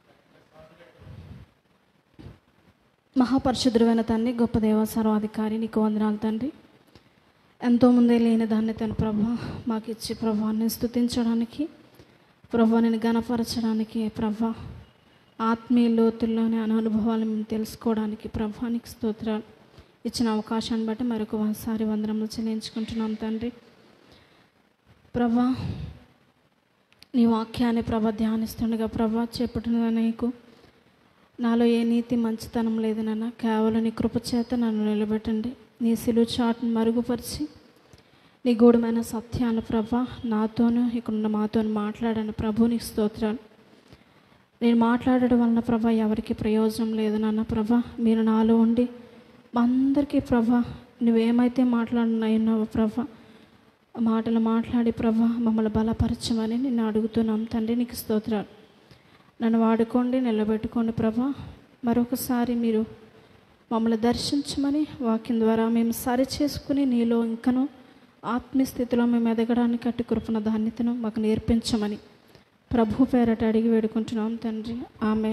మహాపరిశుద్ధుడైన తండ్రి గొప్ప దేవ సర్వాధికారి నీకు వందనాలు తండ్రి ఎంతోమంది లేని దాన్ని తన ప్రభా మాకు ఇచ్చి ప్రభాన్ని స్థుతించడానికి ప్రభా నేను గణపరచడానికి ప్రభా ఆత్మీయ లోతుల్లోని అనుభవాలు మేము తెలుసుకోవడానికి ప్రభానికి స్తోత్రాలు ఇచ్చిన అవకాశాన్ని బట్టి మరొకసారి వందనములు చెల్లించుకుంటున్నాం తండ్రి ప్రభా నీ వాక్యాన్ని ప్రభ ధ్యానిస్తుండగా ప్రభా చెప్పుతున్న నీకు నాలో ఏ నీతి మంచితనం లేదు నాన్న కేవలం నీ కృప చేత నన్ను నిలబెట్టండి నీ సిలువు చాటును మరుగుపరిచి నీ గూఢమైన సత్యాన్ని ప్రభా నాతోనూ ఇక్కడ మాతోను మాట్లాడని ప్రభు నీ స్తోత్రాలు నేను మాట్లాడడం వలన ప్రభా ఎవరికి ప్రయోజనం లేదు నాన్న ప్రభా మీరు నాలో ఉండి మా అందరికీ ప్రభా నువ్వేమైతే మాట్లాడినాయన్నావో ప్రభా ఆ మాటలు మాట్లాడి ప్రభా మమ్మల్ని బలపరచమని నిన్ను అడుగుతున్నాం తండ్రి నీకు స్తోత్రాలు నన్ను వాడుకోండి నిలబెట్టుకోండి ప్రభా మరొకసారి మీరు మమ్మల్ని దర్శించమని వాక్యం ద్వారా మేము సరి చేసుకుని నీలో ఇంకను ఆత్మీయ స్థితిలో మేము ఎదగడానికి అట్టి కృపణ ధాన్యతను మాకు నేర్పించమని ప్రభు పేరట అడిగి వేడుకుంటున్నాం తండ్రి ఆమె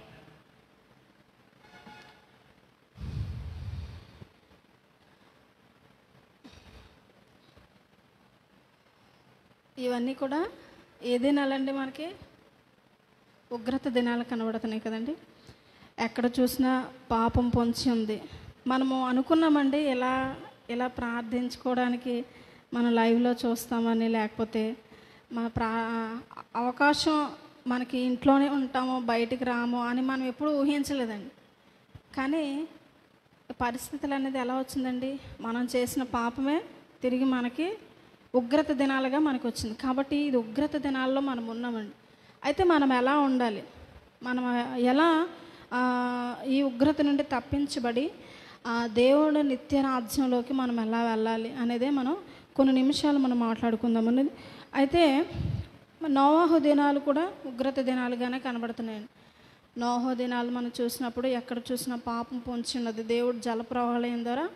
ఇవన్నీ కూడా ఏ దినాలండి మనకి ఉగ్రత దినాలు కనబడుతున్నాయి కదండి ఎక్కడ చూసినా పాపం పొంచి ఉంది మనము అనుకున్నామండి ఇలా ఇలా ప్రార్థించుకోవడానికి మనం లైవ్లో చూస్తామని లేకపోతే మన ప్రా అవకాశం మనకి ఇంట్లోనే ఉంటామో బయటికి రామో అని మనం ఎప్పుడూ ఊహించలేదండి కానీ పరిస్థితులు అనేది ఎలా వచ్చిందండి మనం చేసిన పాపమే తిరిగి మనకి ఉగ్రత దినాలుగా మనకు వచ్చింది కాబట్టి ఇది ఉగ్రత దినాల్లో మనం ఉన్నామండి అయితే మనం ఎలా ఉండాలి మనం ఎలా ఆ, ఈ ఉగ్రత నుండి తప్పించబడి ఆ, దేవుడు నిత్య రాజ్యంలోకి మనం ఎలా వెళ్ళాలి అనేదే మనం కొన్ని నిమిషాలు మనం మాట్లాడుకుందాం అనేది అయితే నోవాహు దినాలు కూడా ఉగ్రత దినాలుగానే కనబడుతున్నాయండి నోహో దినాలు మనం చూసినప్పుడు ఎక్కడ చూసినా పాపం పొంచి ఉన్నది దేవుడు జలప్రవాహం ద్వారా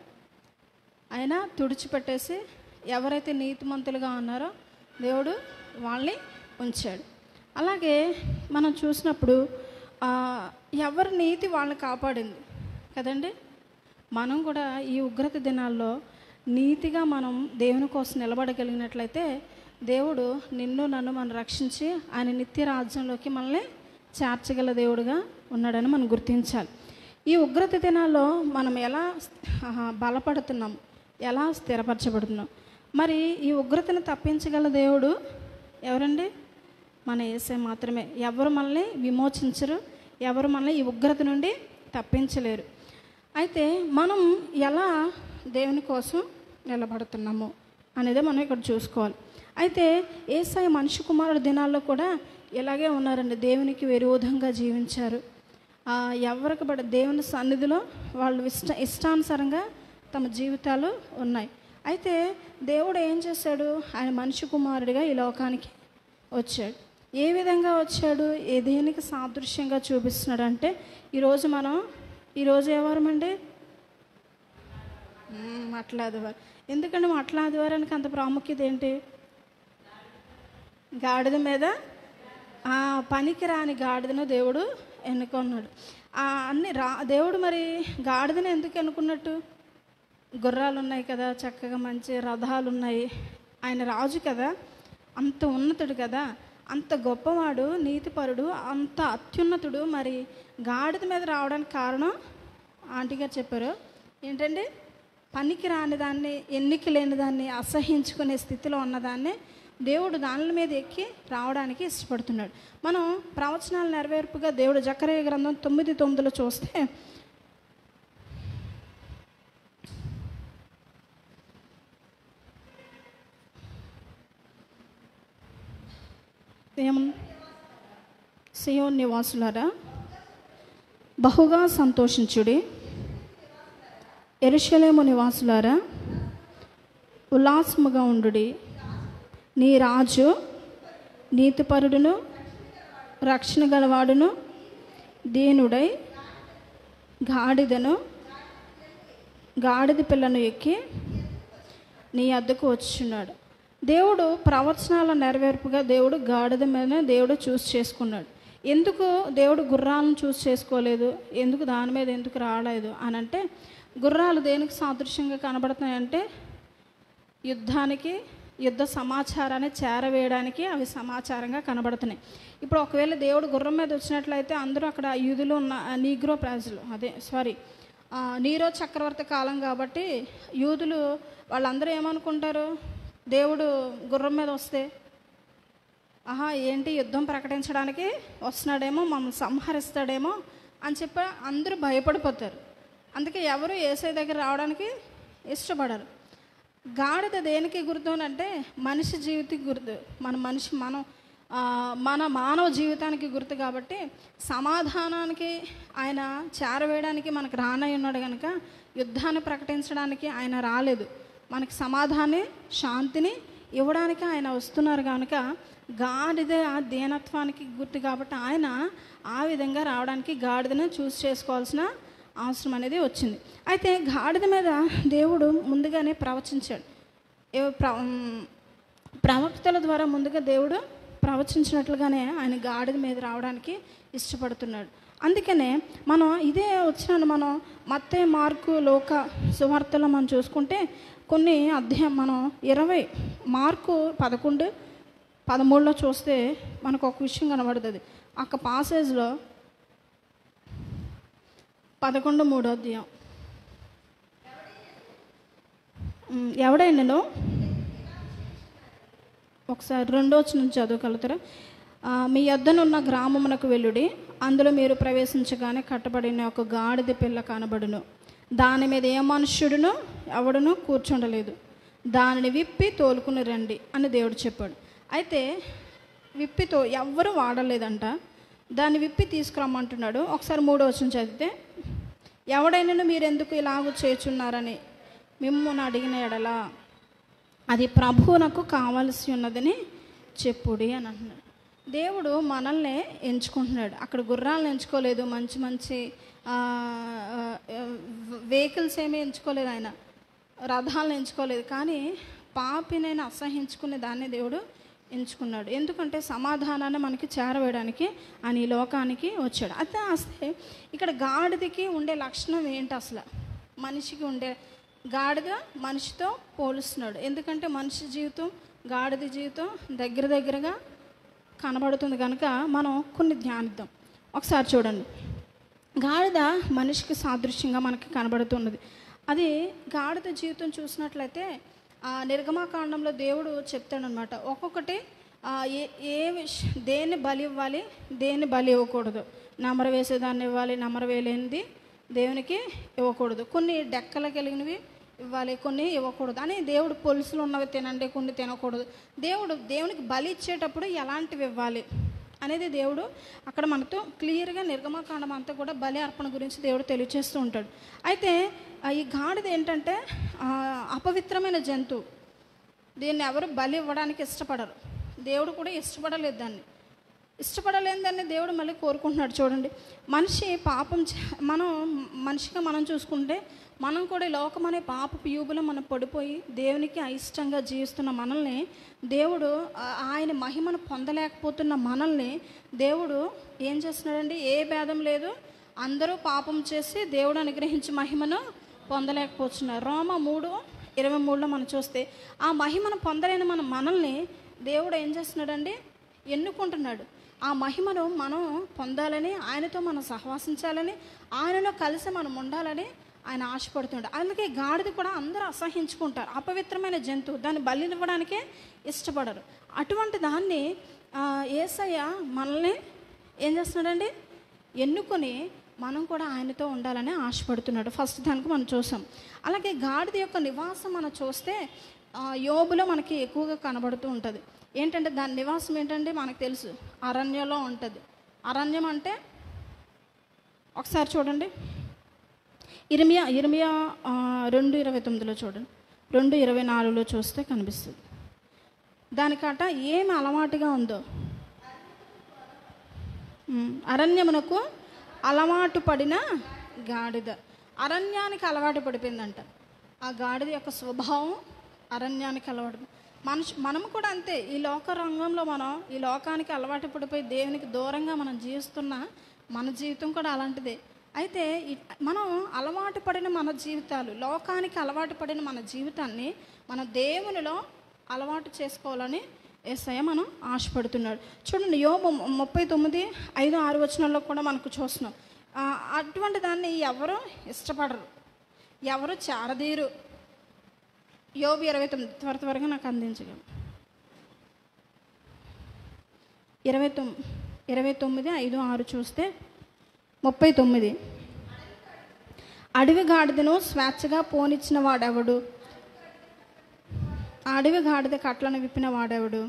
ఆయన తుడిచిపెట్టేసి ఎవరైతే నీతిమంతులుగా ఉన్నారో దేవుడు వాళ్ళని ఉంచాడు అలాగే మనం చూసినప్పుడు ఆ, ఎవరి నీతి వాళ్ళని కాపాడింది కదండి మనం కూడా ఈ ఉగ్రత దినాల్లో నీతిగా మనం దేవుని కోసం నిలబడగలిగినట్లయితే దేవుడు నిన్ను నన్ను మనం రక్షించి ఆయన నిత్య రాజ్యంలోకి మనల్ని చేర్చగల దేవుడుగా ఉన్నాడని మనం గుర్తించాలి ఈ ఉగ్రత దినాల్లో మనం ఎలా ఆహా, బలపడుతున్నాం ఎలా స్థిరపరచబడుతున్నాం మరి ఈ ఉగ్రతను తప్పించగల దేవుడు ఎవరండి మన ఏసే మాత్రమే ఎవరు మనల్ని విమోచించరు ఎవరు మనల్ని ఈ ఉగ్రత నుండి తప్పించలేరు అయితే మనం ఎలా దేవుని కోసం నిలబడుతున్నాము అనేది మనం ఇక్కడ చూసుకోవాలి అయితే ఏసాయి మనిషి కుమారుడు దినాల్లో కూడా ఇలాగే ఉన్నారండి దేవునికి విరోధంగా జీవించారు ఆ, ఎవరికి పడ దేవుని సన్నిధిలో వాళ్ళు ఇష్ట ఇష్టానుసారంగా తమ జీవితాలు ఉన్నాయి అయితే దేవుడు ఏం చేశాడు ఆయన మనిషి కుమారుడిగా ఈ లోకానికి వచ్చాడు ఏ విధంగా వచ్చాడు ఏ దేనికి సాదృశ్యంగా చూపిస్తున్నాడు అంటే ఈరోజు మనం ఈరోజు ఎవరమండి మ్మ్, మట్ల ఆదివారం ఎందుకంటే మట్ల ఆదివారానికి అంత ప్రాముఖ్యత ఏంటి గాడిద మీద ఆ పనికి రాని గాడిదను దేవుడు ఎన్నుకున్నాడు ఆ అన్ని రా దేవుడు మరి గాడిదను ఎందుకు ఎన్నుకున్నట్టు గుర్రాలు ఉన్నాయి కదా చక్కగా మంచి రథాలు ఉన్నాయి ఆయన రాజు కదా అంత ఉన్నతుడు కదా అంత గొప్పవాడు నీతిపరుడు అంత అత్యున్నతుడు మరి గాడిద మీద రావడానికి కారణం ఆంటీ గారు చెప్పారు ఏంటండి పనికి రాని దాన్ని ఎన్నిక లేని దాన్ని అసహించుకునే స్థితిలో ఉన్నదాన్ని దేవుడు దానిల మీద ఎక్కి రావడానికి ఇష్టపడుతున్నాడు మనం ప్రవచనాల నెరవేర్పుగా దేవుడు జకరయ్య గ్రంథం తొమ్మిది తొమ్మిదిలో చూస్తే ఏమన్నా సియోన్ నివాసులారా బహుగా సంతోషించుడి ఎరుషలేము నివాసులారా ఉల్లాసముగా ఉండుడి నీ రాజు నీతిపరుడును రక్షణ గలవాడును దీనుడై గాడిదను గాడిద పిల్లను ఎక్కి నీ అద్దకు వచ్చున్నాడు దేవుడు ప్రవచనాల నెరవేర్పుగా దేవుడు గాడిద మీద దేవుడు చూస్ చేసుకున్నాడు ఎందుకు దేవుడు గుర్రాలను చూస్ చేసుకోలేదు ఎందుకు దాని మీద ఎందుకు రాలేదు అని అంటే గుర్రాలు దేనికి సాదృశ్యంగా కనబడుతున్నాయంటే యుద్ధానికి యుద్ధ సమాచారాన్ని చేరవేయడానికి అవి సమాచారంగా కనబడుతున్నాయి ఇప్పుడు ఒకవేళ దేవుడు గుర్రం మీద వచ్చినట్లయితే అందరూ అక్కడ యూదులు ఉన్న ఆ, నీగ్రో ప్రజలు అదే సారీ ఆ, నీరో చక్రవర్తి కాలం కాబట్టి యూదులు వాళ్ళందరూ ఏమనుకుంటారు దేవుడు గుర్రం మీద వస్తే ఆహా ఏంటి యుద్ధం ప్రకటించడానికి వస్తున్నాడేమో మమ్మల్ని సంహరిస్తాడేమో అని చెప్పి అందరూ భయపడిపోతారు అందుకే ఎవరు ఏసై దగ్గర రావడానికి ఇష్టపడరు గాడిద దేనికి గుర్తు అని అంటే మనిషి జీవితానికి గుర్తు మన మనిషి మనం ఆ, మన మానవ జీవితానికి గుర్తు కాబట్టి సమాధానానికి ఆయన చేరవేయడానికి మనకు రానై ఉన్నాడు కనుక యుద్ధాన్ని ప్రకటించడానికి ఆయన రాలేదు మనకి సమాధాన్ని శాంతిని ఇవ్వడానికి ఆయన వస్తున్నారు కనుక గాడిద ఆ దీనత్వానికి గుర్తు కాబట్టి ఆయన ఆ విధంగా రావడానికి గాడిదను చూస్ చేసుకోవాల్సిన అవసరం అనేది వచ్చింది అయితే గాడిద మీద దేవుడు ముందుగానే ప్రవచించాడు ఏ- ప్ర ఉమ్, ప్రవక్తల ద్వారా ముందుగా దేవుడు ప్రవచించినట్లుగానే ఆయన గాడిద మీద రావడానికి ఇష్టపడుతున్నాడు అందుకనే మనం ఇదే వచ్చిన మనం మత్తే మార్కు లోక సువార్తలో మనం చూసుకుంటే కొన్ని అధ్యాయం మనం ఇరవై మార్కు పదకొండు పదమూడులో చూస్తే మనకు ఒక విషయం కనబడుతుంది ఒక పాసేజ్లో పదకొండు మూడో అధ్యాయం ఉమ్, ఎవడైనాను ఒకసారి రెండో నుంచి చదవగలుగుతారా ఆ, మీ యొద్దనున్న గ్రామమునకు వెళ్ళుడి అందులో మీరు ప్రవేశించగానే కట్టబడిన ఒక గాడిద పిల్ల కనబడును దాని మీద ఏ మనుష్యుడును ఎవడును కూర్చుండలేదు దానిని విప్పి తోలుకుని రండి అని దేవుడు చెప్పాడు అయితే విప్పితో ఎవ్వరూ వాడలేదంట దాన్ని విప్పి తీసుకురమ్మంటున్నాడు ఒకసారి మూడో వచ్చిన చదివితే ఎవడైనా మీరు ఎందుకు ఇలాగ చేచున్నారని మిమ్మల్ని అడిగిన ఎడలా అది ప్రభువునకు కావలసి ఉన్నదని చెప్పుడి అని అంటున్నాడు దేవుడు మనల్ని ఎంచుకుంటున్నాడు అక్కడ గుర్రాలను ఎంచుకోలేదు మంచి మంచి వెహికల్స్ ఏమీ ఎంచుకోలేదు ఆయన రథాలను ఎంచుకోలేదు కానీ పాపినైనా అసహించుకునే దాన్ని దేవుడు ఎంచుకున్నాడు ఎందుకంటే సమాధానాన్ని మనకి చేరవేయడానికి ఆయన ఈ లోకానికి వచ్చాడు అయితే అసలు ఇక్కడ గాడిదకి ఉండే లక్షణం ఏంటి అసలు మనిషికి ఉండే గాడిద మనిషితో పోలుస్తున్నాడు ఎందుకంటే మనిషి జీవితం గాడిద జీవితం దగ్గర దగ్గరగా కనబడుతుంది కనుక మనం కొన్ని ధ్యానిద్దాం ఒకసారి చూడండి గాడిద మనిషికి సాదృశ్యంగా మనకి కనబడుతున్నది అది గాడిద జీవితం చూసినట్లయితే ఆ నిర్గమాకాండంలో దేవుడు చెప్తాడనమాట ఒక్కొక్కటి ఆ, ఏ ఏ విష దేన్ని బలి ఇవ్వాలి దేన్ని బలి ఇవ్వకూడదు నమర వేసేదాన్ని ఇవ్వాలి నమర వేయలేనిది దేవునికి ఇవ్వకూడదు కొన్ని డెక్కలు కలిగినవి ఇవ్వాలి కొన్ని ఇవ్వకూడదు అని దేవుడు పొలుసులు ఉన్నవి తినండి కొన్ని తినకూడదు దేవుడు దేవునికి బలి ఇచ్చేటప్పుడు ఎలాంటివి ఇవ్వాలి అనేది దేవుడు అక్కడ మనతో క్లియర్గా నిర్గమకాండం అంతా కూడా బలి అర్పణ గురించి దేవుడు తెలియచేస్తూ ఉంటాడు అయితే ఆ, ఈ గాడిద ఏంటంటే ఆ, అపవిత్రమైన జంతువు దీన్ని ఎవరు బలి ఇవ్వడానికి ఇష్టపడరు దేవుడు కూడా ఇష్టపడలేదు దాన్ని ఇష్టపడలేదని దేవుడు మళ్ళీ కోరుకుంటున్నాడు చూడండి మనిషి పాపం చే- మనం మనిషిగా మనం చూసుకుంటే మనం కూడా ఈ లోకం అనే పాపపు యూబులో మనం పడిపోయి దేవునికి అయిష్టంగా జీవిస్తున్న మనల్ని దేవుడు ఆ- ఆయన మహిమను పొందలేకపోతున్న మనల్ని దేవుడు ఏం చేస్తున్నాడండి ఏ భేదం లేదు అందరూ పాపం చేసి దేవుడు అనుగ్రహించి మహిమను పొందలేకపోతున్నారు రోమ మూడు ఇరవై మూడులో మనం చూస్తే ఆ మహిమను పొందలేని మన మనల్ని దేవుడు ఏం చేస్తున్నాడండి ఎన్నుకుంటున్నాడు ఆ మహిమను మనం పొందాలని ఆయనతో మనం సహవాసించాలని ఆయనలో కలిసి మనం ఉండాలని ఆయన ఆశపడుతున్నాడు అందుకే గాడిద కూడా అందరూ అసహించుకుంటారు అపవిత్రమైన జంతువు దాన్ని బలినివ్వడానికే ఇష్టపడరు అటువంటి దాన్ని ఆ, ఏసయ్య మనల్ని ఏం చేస్తున్నాడండి ఎన్నుకొని మనం కూడా ఆయనతో ఉండాలని ఆశపడుతున్నాడు ఫస్ట్ దానికి మనం చూసాం అలాగే గాడిద యొక్క నివాసం మనం చూస్తే ఆ, యోబులో మనకి ఎక్కువగా కనబడుతూ ఉంటుంది ఏంటంటే దాని నివాసం ఏంటంటే మనకు తెలుసు అరణ్యంలో ఉంటుంది అరణ్యం అంటే ఒకసారి చూడండి ఇరిమియా ఇరిమియా ఆ, రెండు ఇరవై తొమ్మిదిలో చూడండి రెండు ఇరవై నాలుగులో చూస్తే కనిపిస్తుంది దానికట ఏమి అలవాటుగా ఉందో ఉమ్, అరణ్యమునకు అలవాటు పడిన గాడిద అరణ్యానికి అలవాటు పడిపోయిందంట ఆ గాడిద యొక్క స్వభావం అరణ్యానికి అలవాటు మనిషి మనము కూడా అంతే ఈ లోక రంగంలో మనం ఈ లోకానికి అలవాటు పడిపోయి దేవునికి దూరంగా మనం జీవిస్తున్న మన జీవితం కూడా అలాంటిదే అయితే ఈ- మనం అలవాటు పడిన మన జీవితాలు లోకానికి అలవాటు పడిన మన జీవితాన్ని మన దేవునిలో అలవాటు చేసుకోవాలని ఏసయ్య మనం ఆశపడుతున్నాడు చూడండి యోబు ముప్పై తొమ్మిది ఐదు ఆరు వచనాల్లో కూడా మనకు చూస్తున్నాం ఆ, అటువంటి దాన్ని ఎవరు ఇష్టపడరు ఎవరు చారదీరు యోబు ఇరవై తొమ్మిది త్వర త్వరగా నాకు అందించగలరు ఇరవై తొమ్మిది ఇరవై తొమ్మిది ఐదు ఆరు చూస్తే ముప్పై తొమ్మిది అడవి గాడిదను స్వేచ్ఛగా పోనిచ్చిన వాడెవడు ఆ అడవి గాడిద కట్లను విప్పిన వాడెవడు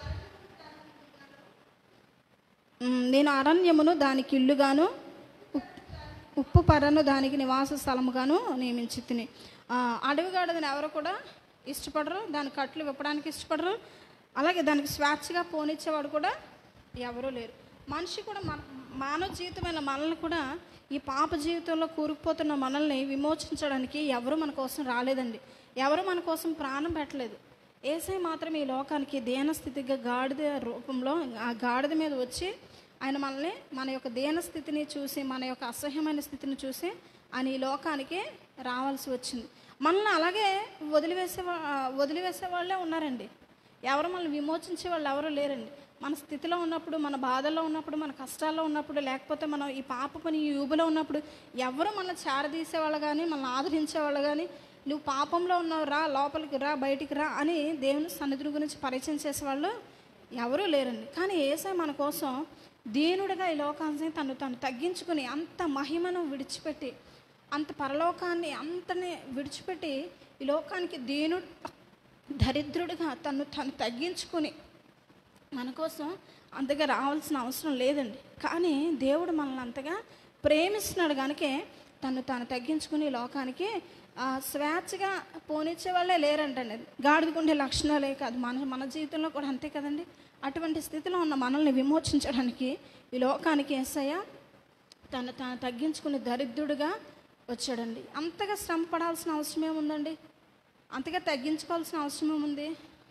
ఉమ్, నేను అరణ్యమును దానికి ఇల్లుగాను ఉప్- ఉప్పు పర్రను దానికి నివాస స్థలముగాను నియమించి తిని అడవి గాడిదని ఎవరు కూడా ఇష్టపడరు దాని కట్లు విప్పడానికి ఇష్టపడరు అలాగే దానికి స్వేచ్ఛగా పోనిచ్చేవాడు కూడా ఎవరూ లేరు మనిషి కూడా మన మానవ జీవితమైన మనల్ని కూడా ఈ పాప జీవితంలో కూరుకుపోతున్న మనల్ని విమోచించడానికి ఎవరు మన కోసం రాలేదండి ఎవరు మన కోసం ప్రాణం పెట్టలేదు ఏసై మాత్రం ఈ లోకానికి దేనస్థితిగా గాడిద రూపంలో ఆ గాడిద మీద వచ్చి ఆయన మనల్ని మన యొక్క దేన స్థితిని చూసి మన యొక్క అసహ్యమైన స్థితిని చూసి ఆయన ఈ లోకానికి రావాల్సి వచ్చింది మనల్ని అలాగే వదిలివేసే వా- వదిలివేసే వాళ్ళే ఉన్నారండి ఎవరు మనల్ని విమోచించే వాళ్ళు ఎవరు లేరండి మన స్థితిలో ఉన్నప్పుడు మన బాధల్లో ఉన్నప్పుడు మన కష్టాల్లో ఉన్నప్పుడు లేకపోతే మనం ఈ పాప పని ఈ ఊబిలో ఉన్నప్పుడు ఎవరు మన చారదీసే వాళ్ళు కానీ మనల్ని ఆదరించే వాళ్ళు కానీ నువ్వు పాపంలో ఉన్నావు రా లోపలికి రా బయటికి రా అని దేవుని సన్నిధి గురించి పరిచయం చేసేవాళ్ళు ఎవరూ లేరండి కానీ ఏసై మన కోసం దీనుడిగా ఈ లోకాన్ని తను తను తగ్గించుకుని అంత మహిమను విడిచిపెట్టి అంత పరలోకాన్ని అంతని విడిచిపెట్టి ఈ లోకానికి దీనుడు దరిద్రుడిగా తను తను తగ్గించుకుని మన కోసం అంతగా రావాల్సిన అవసరం లేదండి కానీ దేవుడు మనల్ని అంతగా ప్రేమిస్తున్నాడు కనుకే తను తాను తగ్గించుకుని ఈ లోకానికి ఆ, స్వేచ్ఛగా పోనిచ్చే వాళ్ళే లేరంటండి గాడిదకుండే లక్షణాలే కాదు మన మన జీవితంలో కూడా అంతే కదండి అటువంటి స్థితిలో ఉన్న మనల్ని విమోచించడానికి ఈ లోకానికి ఏసయ్య తను తాను తగ్గించుకుని దరిద్రుడిగా వచ్చాడండి అంతగా శ్రమ పడాల్సిన అవసరం ఏముందండి అంతగా తగ్గించుకోవాల్సిన అవసరం ఏముంది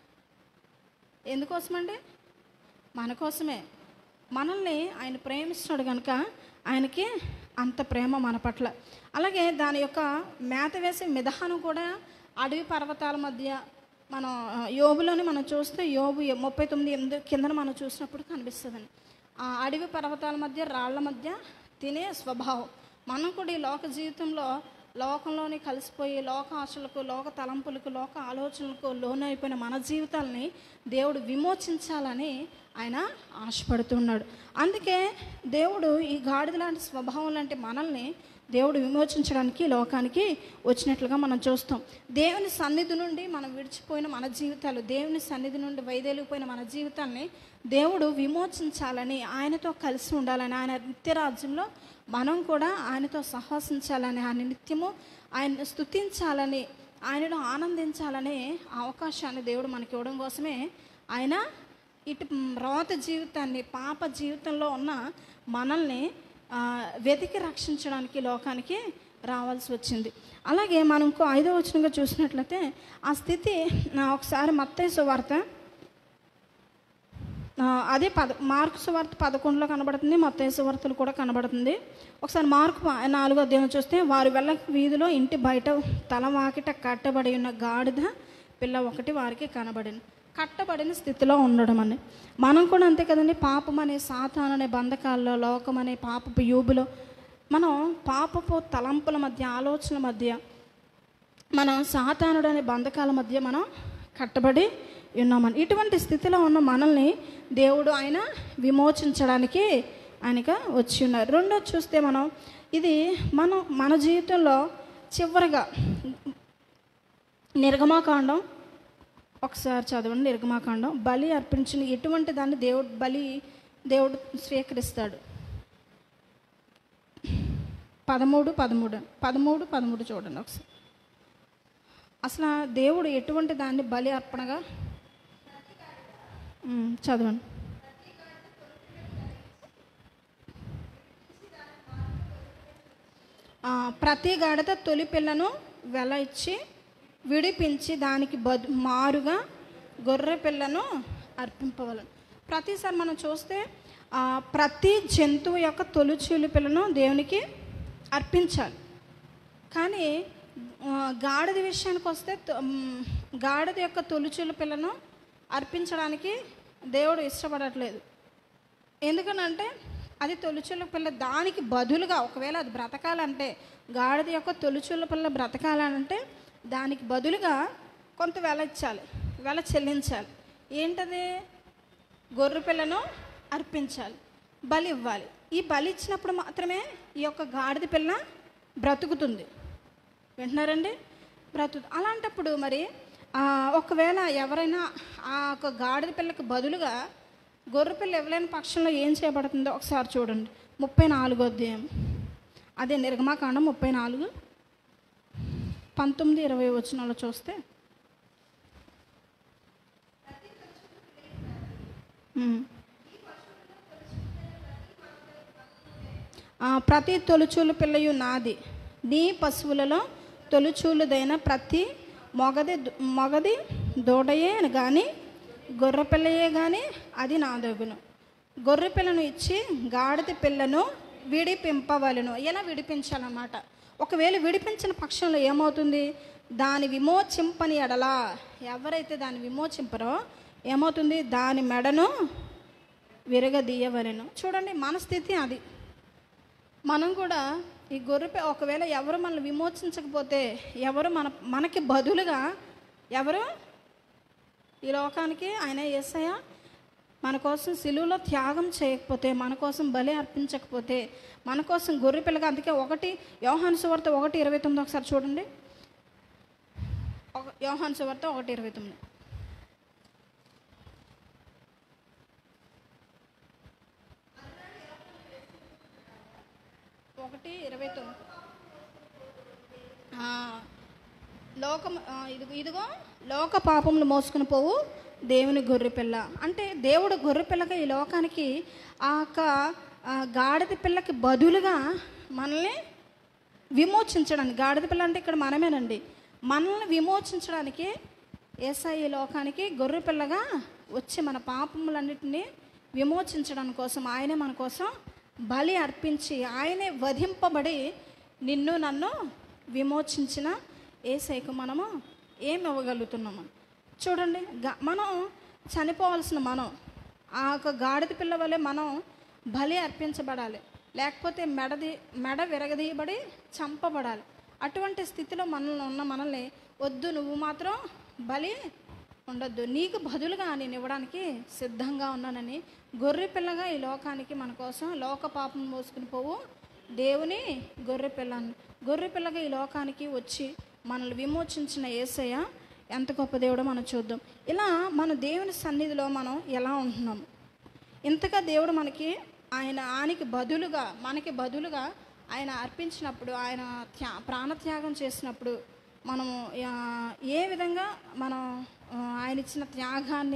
ఎందుకోసమండి మన కోసమే మనల్ని ఆయన ప్రేమిస్తున్నాడు కనుక ఆయనకి అంత ప్రేమ మన పట్ల అలాగే దాని యొక్క మేత వేసే విధానం కూడా అడవి పర్వతాల మధ్య మనం ఆ, యోబులోని మనం చూస్తే యోబు ఎ- ముప్పై తొమ్మిది ఎనిమిది కిందన మనం చూసినప్పుడు కనిపిస్తుందండి ఆ అడవి పర్వతాల మధ్య రాళ్ల మధ్య తినే స్వభావం మనం కూడా ఈ లోక జీవితంలో లోకంలోనే కలిసిపోయి లోక ఆశలకు లోక తలంపులకు లోక ఆలోచనలకు లోనైపోయిన మన జీవితాలని దేవుడు విమోచించాలని ఆయన ఆశపడుతున్నాడు అందుకే దేవుడు ఈ గాడిద లాంటి స్వభావం లాంటి మనల్ని దేవుడు విమోచించడానికి ఈ లోకానికి వచ్చినట్లుగా మనం చూస్తాం దేవుని సన్నిధి నుండి మనం విడిచిపోయిన మన జీవితాలు దేవుని సన్నిధి నుండి వైదొలిగిపోయిన మన జీవితాల్ని దేవుడు విమోచించాలని ఆయనతో కలిసి ఉండాలని ఆయన నిత్యరాజ్యంలో మనం కూడా ఆయనతో సహవసించాలని ఆయన నిత్యము ఆయన స్తుతించాలని ఆయనలో ఆనందించాలనే అవకాశాన్ని దేవుడు మనకి ఇవ్వడం కోసమే ఆయన ఇటు రోత జీవితాన్ని పాప జీవితంలో ఉన్న మనల్ని ఆ, వెతికి రక్షించడానికి లోకానికి రావాల్సి వచ్చింది అలాగే మనం ఇంకో ఐదో వచనంగా చూసినట్లయితే ఆ స్థితి నా ఒకసారి మత్తయి వార్త ఆ, అదే పద మార్కు సువార్త పదకొండులో కనబడుతుంది మత్తయి సువార్తలు కూడా కనబడుతుంది ఒకసారి మార్కు ప- నాలుగో అధ్యాయం చూస్తే వారు వెళ్ళ వీధిలో ఇంటి బయట తల వాకిట కట్టబడి ఉన్న గాడిద పిల్ల ఒకటి వారికి కనబడింది కట్టబడిన స్థితిలో ఉండడం అని మనం కూడా అంతే కదండి పాపం అనే సాతాన్ అనే బంధకాల్లో లోకం అనే పాపపు యూబులో మనం పాపపు తలంపుల మధ్య ఆలోచనల మధ్య మనం సాతానుడు అనే బంధకాల మధ్య మనం కట్టబడి ఉన్నామని ఇటువంటి స్థితిలో ఉన్న మనల్ని దేవుడు ఆయన విమోచించడానికి ఆయనక వచ్చి ఉన్నారు రెండోది చూస్తే మనం ఇది మనం మన జీవితంలో చివరిగా నిర్గమాకాండం ఒకసారి చదవండి నిర్గమాకాండం బలి అర్పించిన ఎటువంటి దాన్ని దేవుడు బలి దేవుడు స్వీకరిస్తాడు పదమూడు పదమూడు పదమూడు పదమూడు చూడండి ఒకసారి అసలు ఆ దేవుడు ఎటువంటి దాన్ని బలి అర్పణగా ఉమ్, చదవండి ఆ, ప్రతి గాడిద తొలి పిల్లను వెల ఇచ్చి విడిపించి దానికి బదు మారుగా గొర్రె పిల్లను అర్పింపవలను ప్రతిసారి మనం చూస్తే ఆ, ప్రతి జంతువు యొక్క తొలిచూలి పిల్లను దేవునికి అర్పించాలి కానీ ఆ, గాడిద విషయానికి వస్తే తొ- మ్, గాడిద యొక్క తొలిచూలు పిల్లను అర్పించడానికి దేవుడు ఇష్టపడట్లేదు ఎందుకనంటే అది తొలిచూల పిల్ల దానికి బదులుగా ఒకవేళ అది బ్రతకాలంటే గాడిద యొక్క తొలిచూల పిల్ల బ్రతకాలంటే దానికి బదులుగా కొంత వెల ఇచ్చాలి వెల చెల్లించాలి ఏంటది గొర్రె పిల్లను అర్పించాలి బలి ఇవ్వాలి ఈ బలి ఇచ్చినప్పుడు మాత్రమే ఈ యొక్క గాడిద పిల్ల బ్రతుకుతుంది వింటున్నారండి బ్రతు అలాంటప్పుడు మరి ఆ, ఒకవేళ ఎవరైనా ఆ ఒక గాడిద పిల్లకి బదులుగా గొర్రె పిల్ల ఇవ్వలేని పక్షంలో ఏం చేయబడుతుందో ఒకసారి చూడండి ముప్పై నాలుగో అధ్యాయం అదే నిర్గమాకాండం ముప్పై నాలుగు పంతొమ్మిది ఇరవై వచనాలు చూస్తే ఉమ్. ఆ, ప్రతి తొలుచూలు పిల్లయు నాది నీ పశువులలో తొలుచూలుదైన ప్రతి మొగది మొగది దూడయే కానీ గొర్రె పిల్లయే కానీ అది నాదగును గొర్రె పిల్లను ఇచ్చి గాడిద పిల్లను విడిపింపవలను ఎలా విడిపించాలన్నమాట ఒకవేళ విడిపించిన పక్షంలో ఏమవుతుంది దాని విమోచింపని ఎడలా ఎవరైతే దాన్ని విమోచింపరో ఏమవుతుంది దాని మెడను విరగదీయవలెను చూడండి మన స్థితి అది మనం కూడా ఈ గొర్రె పి- ఒకవేళ ఎవరు మనల్ని విమోచించకపోతే ఎవరు మన మనకి బదులుగా ఎవరు ఈ లోకానికి ఆయన ఏసయ్య మన కోసం సిలువలో త్యాగం చేయకపోతే మన కోసం బలి అర్పించకపోతే మన కోసం గొర్రె పిల్లగా అందుకే ఒకటి యోహాను సువార్త ఒకటి ఇరవై తొమ్మిది ఒకసారి చూడండి ఒక యోహాను సువార్త ఒకటి ఇరవై తొమ్మిది ఒకటి ఇరవై తొమ్మిది ఆ, లోకం ఆ, ఇదిగో ఇదిగో లోక పాపములు మోసుకుని పోవు దేవుని గొర్రె పిల్ల అంటే దేవుడు గొర్రె పిల్లగా ఈ లోకానికి ఆ యొక్క ఆ, గాడిద పిల్లకి బదులుగా మనల్ని విమోచించడానికి గాడిద పిల్ల అంటే ఇక్కడ మనమేనండి మనల్ని విమోచించడానికి ఏసై ఈ లోకానికి గొర్రె పిల్లగా వచ్చి మన పాపములన్నిటినీ విమోచించడానికి కోసం ఆయనే మన కోసం బలి అర్పించి ఆయనే వధింపబడి నిన్ను నన్ను విమోచించిన ఏసైకు మనము ఏమి ఇవ్వగలుగుతున్నాము చూడండి గా- మనం చనిపోవాల్సిన మనం ఆ యొక్క గాడిద పిల్ల వలె మనం బలి అర్పించబడాలి లేకపోతే మెడది మెడ విరగదీయబడి చంపబడాలి అటువంటి స్థితిలో మనల్ని ఉన్న మనల్ని వద్దు నువ్వు మాత్రం బలి ఉండొద్దు నీకు బదులుగా నేను ఇవ్వడానికి సిద్ధంగా ఉన్నానని గొర్రె పిల్లగా ఈ లోకానికి మన కోసం లోక పాపం మోసుకుని పోవు దేవుని గొర్రె పిల్లని గొర్రె పిల్లగా ఈ లోకానికి వచ్చి మనల్ని విమోచించిన ఏసయ్య ఎంత గొప్ప దేవుడో మనం చూద్దాం ఇలా మన దేవుని సన్నిధిలో మనం ఎలా ఉంటున్నాము ఇంతగా దేవుడు మనకి ఆయన ఆయనకి బదులుగా మనకి బదులుగా ఆయన అర్పించినప్పుడు ఆయన త్యా ప్రాణత్యాగం చేసినప్పుడు మనము ఆ, ఏ విధంగా మనం ఆ, ఆయన ఇచ్చిన త్యాగాన్ని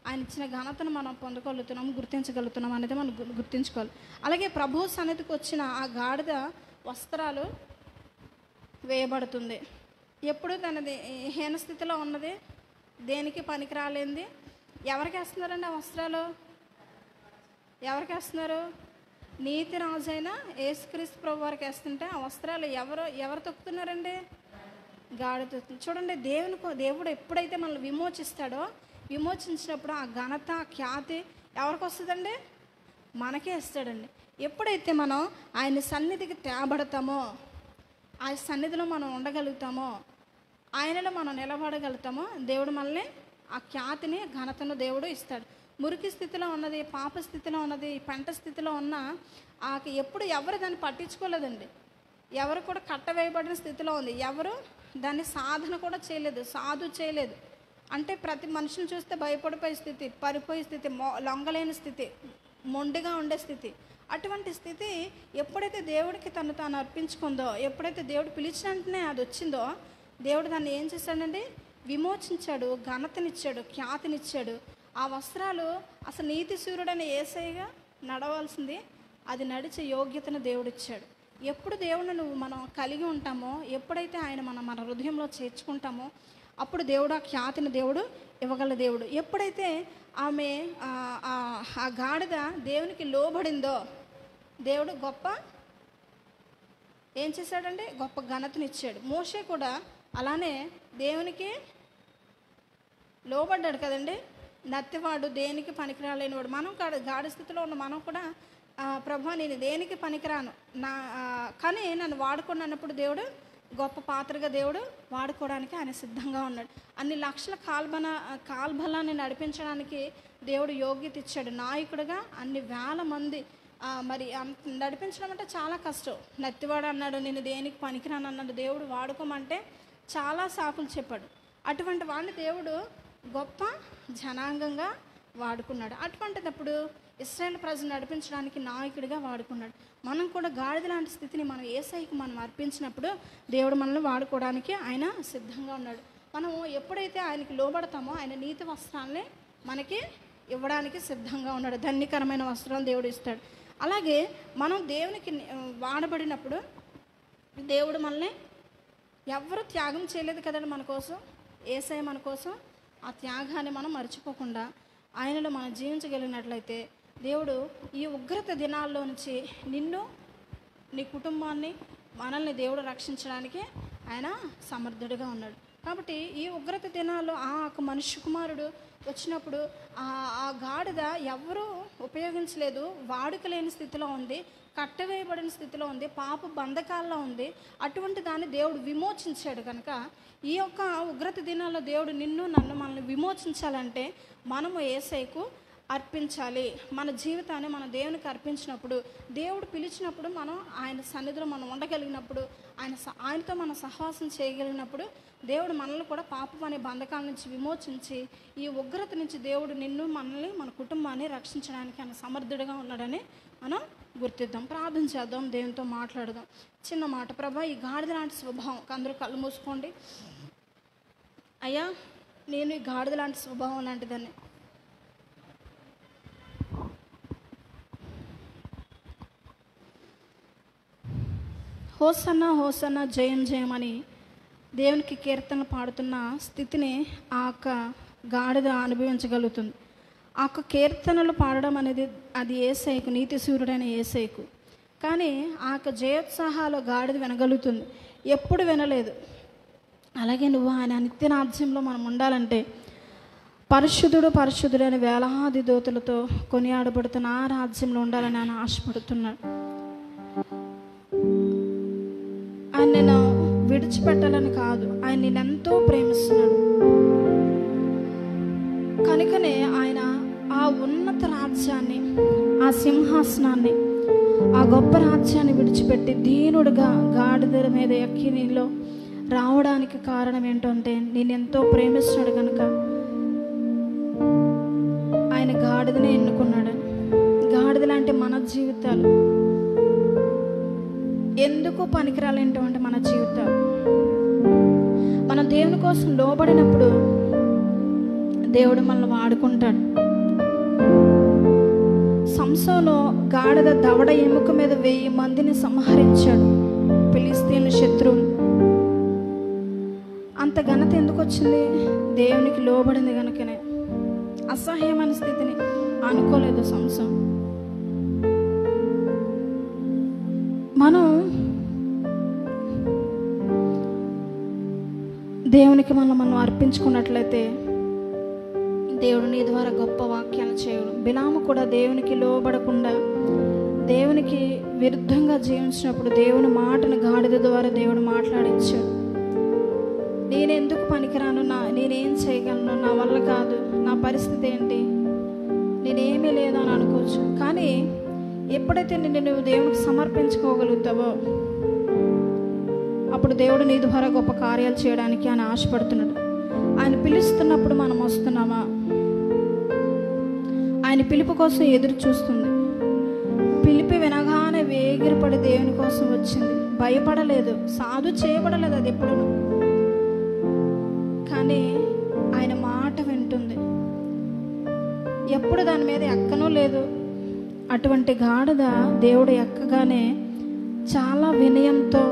ఆయన ఇచ్చిన ఘనతను మనం పొందగలుగుతున్నాం గుర్తించగలుగుతున్నాం అనేది మనం గు- గుర్తించుకోవాలి అలాగే ప్రభు సన్నిధికి వచ్చిన ఆ గాడిద వస్త్రాలు వేయబడుతుంది ఎప్పుడు తనది హీన స్థితిలో ఉన్నది దేనికి పనికి రాలేంది ఎవరికి వేస్తున్నారండి ఆ వస్త్రాలు ఎవరికి వేస్తున్నారు నీతి రాజైన యేసుక్రీస్తు ప్రభు వారికి వేస్తుంటే ఆ వస్త్రాలు ఎవరు ఎవరు తొక్కుతున్నారండి గాడి తొక్కుతుంది చూడండి దేవుని కో- దేవుడు ఎప్పుడైతే మనల్ని విమోచిస్తాడో విమోచించినప్పుడు ఆ ఘనత ఆ ఖ్యాతి ఎవరికి వస్తుందండి మనకే ఇస్తాడండి ఎప్పుడైతే మనం ఆయన సన్నిధికి తేబడతామో ఆ సన్నిధిలో మనం ఉండగలుగుతామో ఆయనలో మనం నిలబడగలుగుతామో దేవుడు మనల్ని ఆ ఖ్యాతిని ఘనతను దేవుడు ఇస్తాడు మురికి స్థితిలో ఉన్నది పాప స్థితిలో ఉన్నది పంట స్థితిలో ఉన్న ఆ ఎప్పుడు ఎవరు దాన్ని పట్టించుకోలేదండి ఎవరు కూడా కట్టవేయబడిన స్థితిలో ఉంది ఎవరు దాన్ని సాధన కూడా చేయలేదు సాధు చేయలేదు అంటే ప్రతి మనిషిని చూస్తే భయపడిపోయే స్థితి పడిపోయే స్థితి మొ- లొంగలేని స్థితి మొండిగా ఉండే స్థితి అటువంటి స్థితి ఎప్పుడైతే దేవుడికి తను తాను అర్పించుకుందో ఎప్పుడైతే దేవుడు పిలిచిన వెంటనే అది వచ్చిందో దేవుడు దాన్ని ఏం చేశాడండి విమోచించాడు ఘనతనిచ్చాడు ఖ్యాతినిచ్చాడు ఆ వస్త్రాలు అసలు నీతి సూర్యుడని ఏసైగా నడవాల్సింది అది నడిచే యోగ్యతను దేవుడిచ్చాడు ఎప్పుడు దేవుడిని నువ్వు మనం కలిగి ఉంటామో ఎప్పుడైతే ఆయన మనం మన హృదయంలో చేర్చుకుంటామో అప్పుడు దేవుడు ఆ ఖ్యాతిని దేవుడు ఇవ్వగల దేవుడు ఎప్పుడైతే ఆమె ఆ- ఆ- ఆ గాడిద దేవునికి లోబడిందో దేవుడు గొప్ప ఏం చేశాడంటే గొప్ప ఘనతనిచ్చాడు మోషే కూడా అలానే దేవునికి లోబడ్డాడు కదండి నత్తివాడు దేనికి పనికిరాలేనివాడు మనం కాదు గాడి స్థితిలో ఉన్న మనం కూడా ఆ, ప్రభా నేను దేనికి పనికిరాను నా ఆ, కానీ నన్ను వాడుకున్నప్పుడు దేవుడు గొప్ప పాత్రగా దేవుడు వాడుకోవడానికి ఆయన సిద్ధంగా ఉన్నాడు అన్ని లక్షల కాల్బన కాల్బలాన్ని నడిపించడానికి దేవుడు యోగ్యత ఇచ్చాడు నాయకుడిగా అన్ని వేల మంది ఆ, మరి అంత నడిపించడం అంటే చాలా కష్టం నత్తివాడు అన్నాడు నేను దేనికి పనికిరాను అన్నాడు దేవుడు వాడుకోమంటే చాలా సాకులు చెప్పాడు అటువంటి వాడిని దేవుడు గొప్ప జనాంగంగా వాడుకున్నాడు అటువంటిదప్పుడు ఇస్రాయేల్ ప్రజలు నడిపించడానికి నాయకుడిగా వాడుకున్నాడు మనం కూడా గాడిద లాంటి స్థితిని మనం ఏసైకి మనం అర్పించినప్పుడు దేవుడు మనల్ని వాడుకోవడానికి ఆయన సిద్ధంగా ఉన్నాడు మనం ఎప్పుడైతే ఆయనకి లోబడతామో ఆయన నీతి వస్త్రాలని మనకి ఇవ్వడానికి సిద్ధంగా ఉన్నాడు ధన్యకరమైన వస్త్రాలు దేవుడు ఇస్తాడు అలాగే మనం దేవునికి ఆ, వాడబడినప్పుడు దేవుడు మనల్ని ఎవరు త్యాగం చేయలేదు కదండి మన కోసం ఏసై మన కోసం ఆ త్యాగాన్ని మనం మర్చిపోకుండా ఆయనలో మనం జీవించగలిగినట్లయితే దేవుడు ఈ ఉగ్రత దినాల్లో నుంచి నిన్ను నీ కుటుంబాన్ని మనల్ని దేవుడు రక్షించడానికి ఆయన సమర్థుడిగా ఉన్నాడు కాబట్టి ఈ ఉగ్రత దినాల్లో ఆ ఒక మనిషి కుమారుడు వచ్చినప్పుడు ఆ ఆ గాడిద ఎవరూ ఉపయోగించలేదు వాడుక లేని స్థితిలో ఉంది కట్టవేయబడిన స్థితిలో ఉంది పాప బంధకాల్లో ఉంది అటువంటి దాన్ని దేవుడు విమోచించాడు కనుక ఈ యొక్క ఉగ్రత దినాల్లో దేవుడు నిన్ను నన్ను మనల్ని విమోచించాలంటే మనము ఏసైకు అర్పించాలి మన జీవితాన్ని మన దేవునికి అర్పించినప్పుడు దేవుడు పిలిచినప్పుడు మనం ఆయన సన్నిధిలో మనం ఉండగలిగినప్పుడు ఆయన స- ఆయనతో మనం సహవాసం చేయగలిగినప్పుడు దేవుడు మనల్ని కూడా పాపం అనే బంధకాల నుంచి విమోచించి ఈ ఉగ్రత నుంచి దేవుడు నిన్ను మనల్ని మన కుటుంబాన్ని రక్షించడానికి ఆయన సమర్థుడిగా ఉన్నాడని మనం గుర్తిద్దాం ప్రార్థన చేద్దాం దేవునితో మాట్లాడదాం చిన్న మాట ప్రభా ఈ గాడిద లాంటి స్వభావం అందరూ కళ్ళు మూసుకోండి అయ్యా నేను ఈ గాడిద లాంటి స్వభావం లాంటిదాన్ని హోసన్న హోసన్న జయం జయం అని దేవునికి కీర్తనలు పాడుతున్న స్థితిని ఆ యొక్క గాడిద అనుభవించగలుగుతుంది ఆ యొక్క కీర్తనలు పాడడం అనేది అది ఏసైకు నీతి సూర్యుడైన ఏసైకు కానీ ఆ యొక్క జయోత్సాహాలు గాడిద వినగలుగుతుంది ఎప్పుడు వినలేదు అలాగే నువ్వు ఆయన నిత్య రాజ్యంలో మనం ఉండాలంటే పరిశుద్ధుడు పరిశుద్ధుడు అనే వేలాది దోతులతో కొనియాడబడుతున్న ఆ రాజ్యంలో ఉండాలని ఆయన ఆశపడుతున్నాడు ఆయన నేను విడిచిపెట్టాలని కాదు ఆయన నేను ఎంతో ప్రేమిస్తున్నాడు కనుకనే ఆయన ఆ ఉన్నత రాజ్యాన్ని ఆ సింహాసనాన్ని ఆ గొప్ప రాజ్యాన్ని విడిచిపెట్టి దీనుడుగా గాడిద మీద ఎక్కి నీలో రావడానికి కారణం ఏంటంటే నేను ఎంతో ప్రేమిస్తున్నాడు కనుక ఆయన గాడిదని ఎన్నుకున్నాడని గాడిద లాంటి మన జీవితాలు ఎందుకు పనికిరాలేంటంటే మన జీవితాలు మనం దేవుని కోసం లోబడినప్పుడు దేవుడు మనల్ని వాడుకుంటాడు సంసోను గాడిద దవడ ఎముక మీద వెయ్యి మందిని సంహరించాడు ఫిలిస్తీన్ శత్రువులు అంత ఘనత ఎందుకు వచ్చింది దేవునికి లోబడింది కనుకనే అసహ్యమైన స్థితిని అనుకోలేదు సంసం మనం దేవునికి మనం మనం అర్పించుకున్నట్లయితే దేవుడు నీ ద్వారా గొప్ప వాక్యాలు చేయడు బిలాము కూడా దేవునికి లోబడకుండా దేవునికి విరుద్ధంగా జీవించినప్పుడు దేవుని మాటను గాడిద ద్వారా దేవుడు మాట్లాడించాడు నేనెందుకు పనికిరాను నా నేనేం చేయగలను నా వల్ల కాదు నా పరిస్థితి ఏంటి నేనేమీ లేదు అని అనుకోవచ్చు కానీ ఎప్పుడైతే నిన్ను నువ్వు దేవునికి సమర్పించుకోగలుగుతావో అప్పుడు దేవుడు నీ ద్వారా గొప్ప కార్యాలు చేయడానికి ఆయన ఆశపడుతున్నాడు ఆయన పిలుస్తున్నప్పుడు మనం వస్తున్నామా ఆయన పిలుపు కోసం ఎదురు చూస్తుంది పిలిపి వినగానే వేగిరపడి దేవుని కోసం వచ్చింది భయపడలేదు సాధు చేయబడలేదు అది ఎప్పుడు కానీ ఆయన మాట వింటుంది ఎప్పుడు దాని మీద ఎక్కనూ లేదు అటువంటి గాడిద దేవుడు ఎక్కగానే చాలా వినయంతో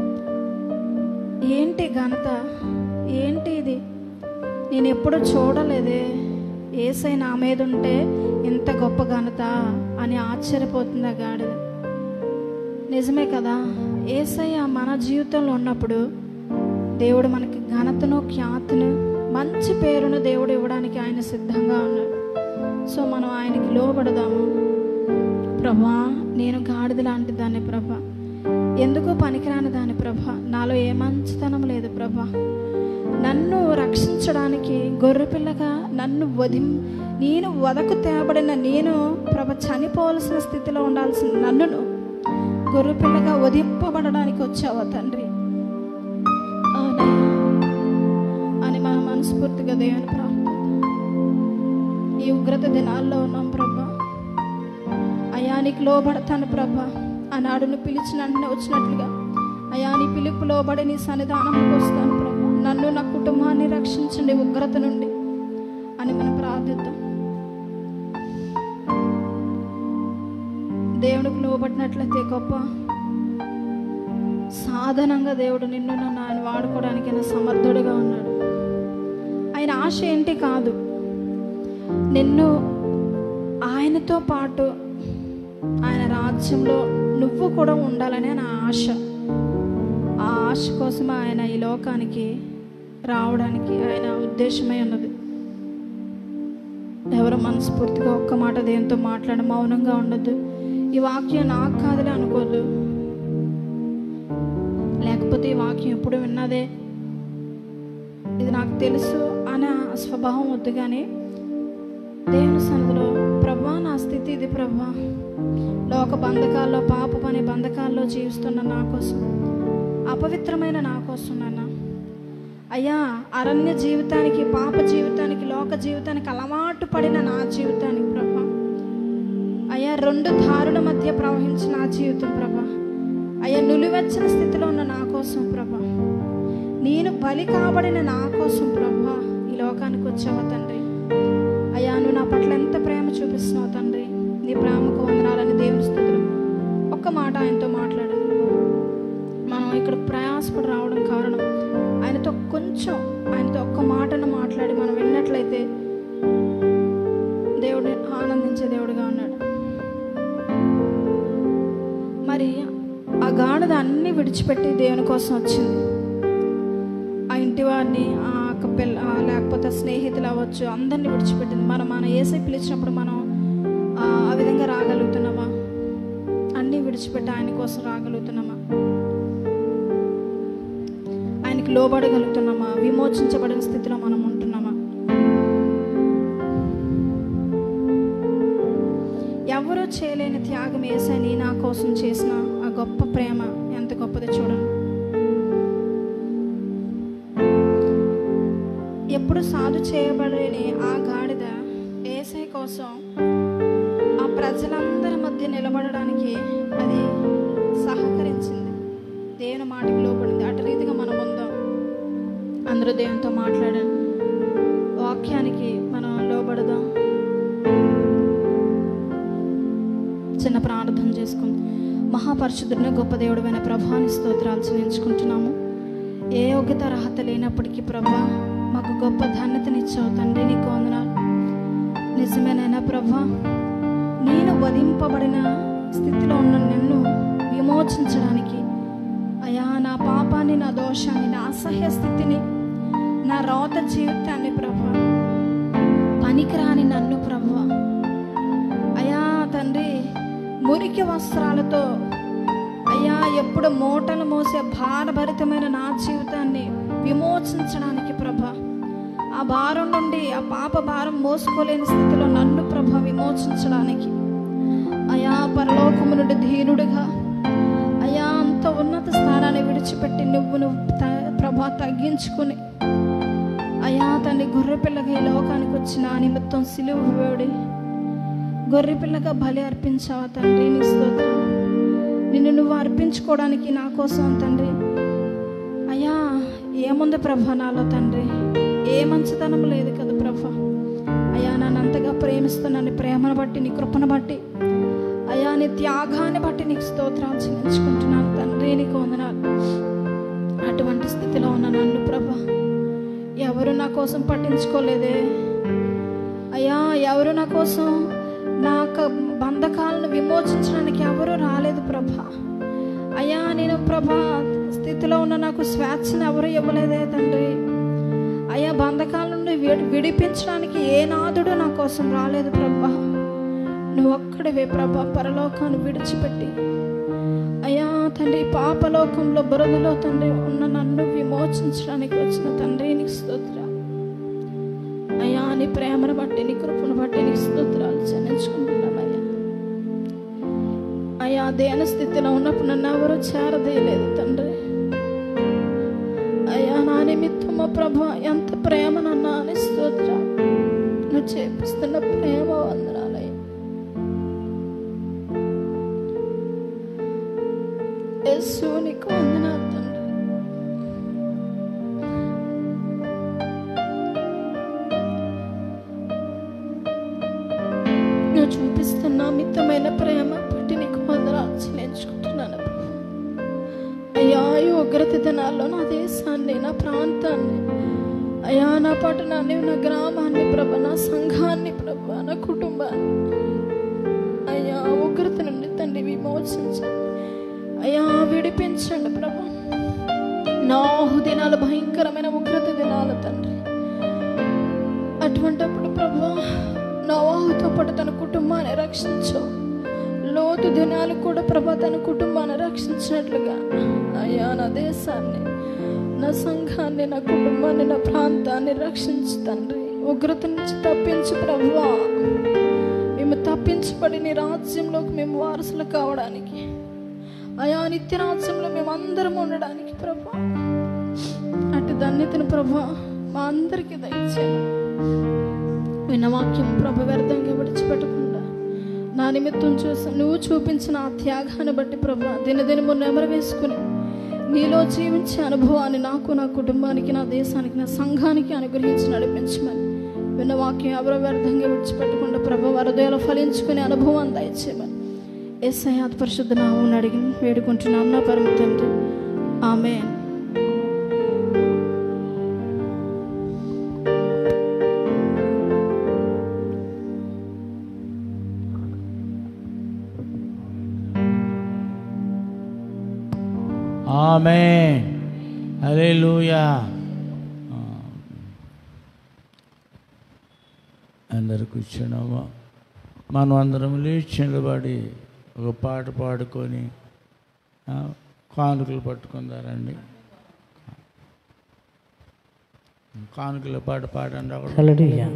ఏంటి ఘనత ఏంటి ఇది నేను ఎప్పుడు చూడలేదే ఏసై నా మీద ఉంటే ఇంత గొప్ప ఘనత అని ఆశ్చర్యపోతుంది ఆ గాడిద నిజమే కదా ఏసయ్య మన జీవితంలో ఉన్నప్పుడు దేవుడు మనకి ఘనతను ఖ్యాతిను మంచి పేరును దేవుడు ఇవ్వడానికి ఆయన సిద్ధంగా ఉన్నాడు సో మనం ఆయనకి లోబడదాము ప్రభా నేను గాడిద లాంటి దాన్ని ప్రభా ఎందుకు పనికిరాని దాని ప్రభా నాలో ఏ మంచితనం లేదు ప్రభా నన్ను రక్షించడానికి గొర్రెపిల్లగా నన్ను వదిం నేను వదకు తేబడిన నేను ప్రభ చనిపోవలసిన స్థితిలో ఉండాల్సిన నన్నును గొర్రెపిల్లగా వధింపబడడానికి వచ్చావా తండ్రి అవునయ్యా అని మన మనస్ఫూర్తిగా దేవుని ప్రార్థన ఈ ఉగ్రత దినాల్లో ఉన్నాం ప్రభా అయా నీకు లోబడతాను ప్రభా ఆనాడు నువ్వు పిలిచిన వెంటనే వచ్చినట్లుగా అయా నీ పిలుపు లోబడి నీ సన్నిధానంకి వస్తాను ప్రభా నన్ను నా కుటుంబాన్ని రక్షించండి ఉగ్రత నుండి అని మనం ప్రార్థిద్దాం దేవునికి లోబడినట్లయితే గొప్ప సాధనంగా దేవుడు నిన్ను నన్ను ఆయన వాడుకోవడానికి ఆయన సమర్థుడిగా ఉన్నాడు ఆయన ఆశ ఏంటి కాదు నిన్ను ఆయనతో పాటు ఆయన రాజ్యంలో నువ్వు కూడా ఉండాలనే నా ఆశ ఆ ఆశ కోసం ఆయన ఈ లోకానికి రావడానికి ఆయన ఉద్దేశమై ఉన్నది ఎవరు మనస్ఫూర్తిగా ఒక్క మాట దేంతో మాట్లాడ మౌనంగా ఉండొద్దు ఈ వాక్యం నాకు కాదులే అనుకోదు లేకపోతే ఈ వాక్యం ఎప్పుడు విన్నదే ఇది నాకు తెలుసు అనే ఆ స్వభావం వద్దు కానీ దేవుని సన్నిధిలో ప్రభా నా స్థితి ఇది ప్రభా లోక బంధకాల్లో పాప పని బంధకాల్లో జీవిస్తున్న నా కోసం అపవిత్రమైన నా కోసం నాన్న అయ్యా అరణ్య జీవితానికి పాప జీవితానికి లోక జీవితానికి అలవాటు పడిన నా జీవితానికి ప్రభా అయ్యా రెండు దారుల మధ్య ప్రవహించిన నా జీవితం ప్రభా అయ్యా నులివెచ్చని స్థితిలో ఉన్న నా కోసం ప్రభా నేను బలి కాబడిన నా కోసం ప్రభా ఈ లోకానికి వచ్చావా తండ్రి అయ్యా నువ్వు నా పట్ల ఎంత ప్రేమ చూపిస్తున్నావు తండ్రి నీ ప్రేమకు వందనాలని దేవుని స్థుతులు ఒక్క మాట ఆయనతో మాట్లాడండి మనం ఇక్కడ ప్రయాసపడి రావడం కారణం ఆయనతో కొంచెం ఆయనతో ఒక్క మాటను మాట్లాడి మనం విన్నట్లయితే దేవుడు ఆనందించే దేవుడుగా ఉన్నాడు మరి ఆ గాడిద అన్ని విడిచిపెట్టి దేవుని కోసం వచ్చింది ఆ ఇంటి వారిని ఆ అక్క పిల్ల ఆ లేకపోతే స్నేహితులు అవ్వచ్చు అందరిని విడిచిపెట్టింది మనం మన ఏసై పిలిచినప్పుడు మనం ఆ ఆ విధంగా రాగలుగుతున్నామా అన్నీ విడిచిపెట్టి ఆయన కోసం రాగలుగుతున్నామా ఆయనకి లోబడగలుగుతున్నామా విమోచించబడిన స్థితిలో మనం ఉంటున్నామా ఎవరూ చేయలేని త్యాగం ఏసని నా కోసం చేసిన ఆ గొప్ప ప్రేమ ఎంత గొప్పదో చూడండి ఎప్పుడు సాధు చేయబడని ఆ గాడిద ఏసై కోసం ఆ ప్రజలందరి మధ్య నిలబడడానికి అది సహకరించింది దేవుని మాటకి లోపడింది అటు రీతిగా మనం ఉందాం అందరూ దేవునితో మాట్లాడండి వాక్యానికి మన మహాపరిశుద్ధుడిని గొప్ప దేవుడమైన ప్రభాని స్తోత్రాలు చెల్లించుకుంటున్నాము ఏ యోగ్యత అర్హత లేనప్పటికీ ప్రభా మాకు గొప్ప ధన్యతనిచ్చావు తండ్రి నీకు వందనాలు నిజమేనైనా ప్రభా నేను వధింపబడిన స్థితిలో ఉన్న నన్ను విమోచించడానికి అయా నా పాపాన్ని నా దోషాన్ని నా అసహ్య స్థితిని నా రోత జీవితాన్ని ప్రభా పనికిరాని నన్ను ప్రభా అయా తండ్రి మురికి వస్త్రాలతో అయ్యా ఎప్పుడు మూటలు మోసే భారభరితమైన నా జీవితాన్ని విమోచించడానికి ప్రభా ఆ భారం నుండి ఆ పాప భారం మోసుకోలేని స్థితిలో నన్ను ప్రభ విమోచించడానికి అయా పరలోకము నుండి ధీరుడిగా అయా అంత ఉన్నత స్థానాన్ని విడిచిపెట్టి నువ్వు నువ్వు త- ప్రభా తగ్గించుకుని అయా తండ్రి గొర్రెపిల్లగా ఈ లోకానికి వచ్చి నా నిమిత్తం సిలువ వేడి గొర్రెపిల్లగా బలి అర్పించావా తండ్రి నీ స్తోత్రం నిన్ను నువ్వు అర్పించుకోవడానికి నా కోసం తండ్రి అయ్యా ఏముంది ప్రభ నాలో తండ్రి ఏ మంచితనం లేదు కదా ప్రభ అయ్యా నన్ను అంతగా ప్రేమిస్తున్నాను ప్రేమను బట్టి నీ కృపను బట్టి అయ్యా నీ త్యాగాన్ని బట్టి నీకు స్తోత్రాలు చెల్లించుకుంటున్నాను తండ్రి నీకు వందనాలు అటువంటి స్థితిలో ఉన్న నన్ను ప్రభ ఎవరు నా కోసం పట్టించుకోలేదే అయ్యా ఎవరు నా కోసం నా యొక్క బంధకాలను విమోచించడానికి ఎవరు రాలేదు ప్రభా అయ్యా నేను ప్రభా స్థితిలో ఉన్న నాకు స్వేచ్ఛను ఎవరు ఇవ్వలేదే తండ్రి అయ్యా బంధకాల నుండి విడి విడిపించడానికి ఏ నాదుడు నా కోసం రాలేదు ప్రభా నువ్వు ఒక్కడివే ప్రభా పరలోకాన్ని విడిచిపెట్టి అయ్యా తండ్రి పాపలోకంలో బురదలో తండ్రి ఉన్న నన్ను విమోచించడానికి వచ్చిన తండ్రి నీకు స్తోత్ర అయ్యా నీ ప్రేమను బట్టి నీ కృపను బట్టి నీ స్తోత్రాలు చెల్లించుకుంటున్నాను అయ్యా అయ్యా దేన స్థితిలో ఉన్నప్పుడు నన్ను ఎవరు చేరదీయలేదు తండ్రి అయ్యా నా నిమిత్తమ ప్రభ ఎంత ప్రేమ నన్ను అని స్తోత్ర నువ్వు చేపిస్తున్న ప్రేమ వందనాలయ్యా యేసు నీకు వందనాలు తండ్రి నువ్వు చూపిస్తున్న మితమైన ప్రేమ బట్టి నీకు వందనాలు చెల్లించుకుంటున్నాను ప్రభు. అయ్యా ఈ ఉగ్రత దినాల్లో నా దేశాన్ని నా ప్రాంతాన్ని అయ్యా నా పట్టణాన్ని నా గ్రామాన్ని ప్రభ నా సంఘాన్ని ప్రభ నా కుటుంబాన్ని అయ్యా ఉగ్రత నుండి తండ్రి విమోచించండి అయ్యా విడిపించండి ప్రభ నాహు దినాలు భయంకరమైన ఉగ్రత దినాలు తండ్రి అటువంటప్పుడు ప్రభు నవాహుతో పాటు తన కుటుంబాన్ని రక్షించు లోతు దినాలు కూడా ప్రభా తన కుటుంబాన్ని రక్షించినట్లుగా అయ్యా నా దేశాన్ని నా సంఘాన్ని నా కుటుంబాన్ని నా ప్రాంతాన్ని రక్షించు తండ్రి ఉగ్రత నుంచి తప్పించు ప్రభువా మేము తప్పించబడి నీ రాజ్యంలోకి మేము వారసులు కావడానికి అయా నిత్య రాజ్యంలో మేము అందరం ఉండడానికి ప్రభా అటు ధన్యతను ప్రభా మా అందరికీ దయచేయండి విన్న వాక్యం ప్రభు వ్యర్థంగా విడిచిపెట్టకుండా నా నిమిత్తం చూసి నువ్వు చూపించిన ఆ త్యాగాన్ని బట్టి ప్రభు దినదినము నెమరు వేసుకుని నీలో జీవించే అనుభవాన్ని నాకు నా కుటుంబానికి నా దేశానికి నా సంఘానికి అనుగ్రహించి నడిపించమని విన్న వాక్యం ఎవరో వ్యర్థంగా విడిచిపెట్టకుండా ప్రభు వరదయలో ఫలించుకునే అనుభవాన్ని దయచేయమని ఎస్ఐ ఆది పరిశుద్ధ నామం అడిగి వేడుకుంటున్నాం నా పరమ తండ్రి ఆమె ఆమె హల్లెలూయా అందరు కూర్చున్నామా మనం అందరం లేచి నిలబడి ఒక పాట పాడుకొని ఆ, కానుకలు పట్టుకుందారండి కానుకల పాట పాడండి అక్కడ హల్లెలూయా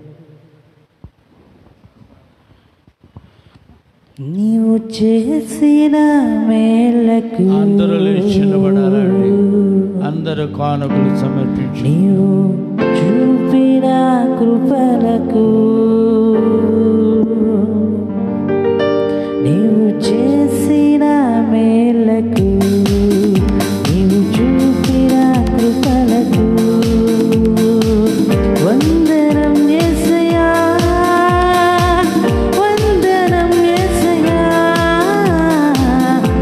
నీవు చేసిన మేలకు అందరూ లేచి నిలబడాలండి అందరూ కానుకలు సమర్పించి నీవు చూపిన కృపలకు నీవు చేసిన మేలకు నీవు చూపిన కృపలకు వందనం యేసయ్యా వందనం యేసయ్యా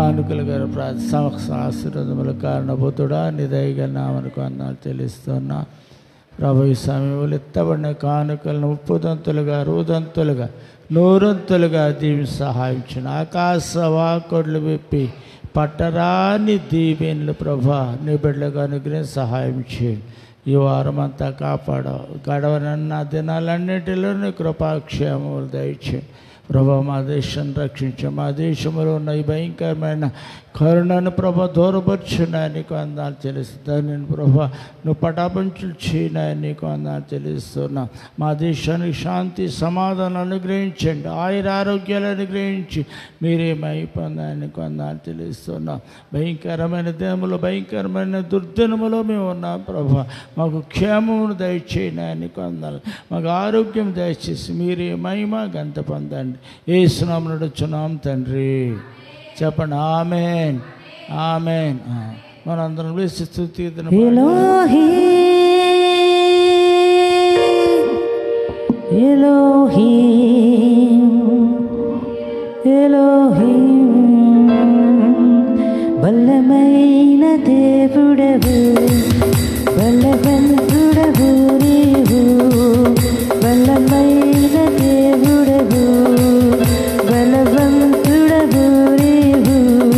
కానుకలు గారు ఆశీర్వదముల కారణభూతుడా నిదయగా నామనుకు అన్నాలు చెల్లిస్తున్నా ప్రభు ఈ సమయంలో ఎత్తబడిన కానుకలను ఉప్పుదంతులుగా రూదంతులుగా నూరంతులుగా దీవి సహాయించిన ఆకాశ వాకొడ్లు విప్పి పట్టరాని దీవెన్లు ప్రభా నీ బిడ్డలకు అనుగ్రహం సహాయం చేయండి ఈ వారం అంతా కాపాడ గడవనన్న దినాలన్నిటిలో నీ కృపాక్షేమములు దయచేయండి ప్రభా మా దేశాన్ని రక్షించు మా దేశంలో ఉన్న ఈ భయంకరమైన కరుణను ప్రభా దూరపరుచున్నాయి నీకు అందాలు చెల్లిస్తాను నేను ప్రభా నువ్వు పటాపంచులు చేయనాయి నీకు అందాలు చెల్లిస్తున్నా మా దేశానికి శాంతి సమాధానం అనుగ్రహించండి ఆయుర ఆరోగ్యాలు అనుగ్రహించి మీరేమై పొందాయని నీకు అందాలు చెల్లిస్తున్నా భయంకరమైన దినములు భయంకరమైన దుర్దినములో మేము ఉన్నాం ప్రభా మాకు క్షేమమును దయచేయండి నీకు అందాలు మాకు ఆరోగ్యం దయచేసి మీరే మహిమ గంత పొందండి ఏ స్నామం నడుచున్నాం తండ్రి చెప్పండి ఆమెన్ ఆమెన్ ఆ, మనందరం వేసి స్థుతి ఎలోహి ఎలోహి ఎలోహి బల్లమైన దేవుడవు బలవంతుడవు నీవు బలమైన దేవుడవు బలవంతుడవు నీవు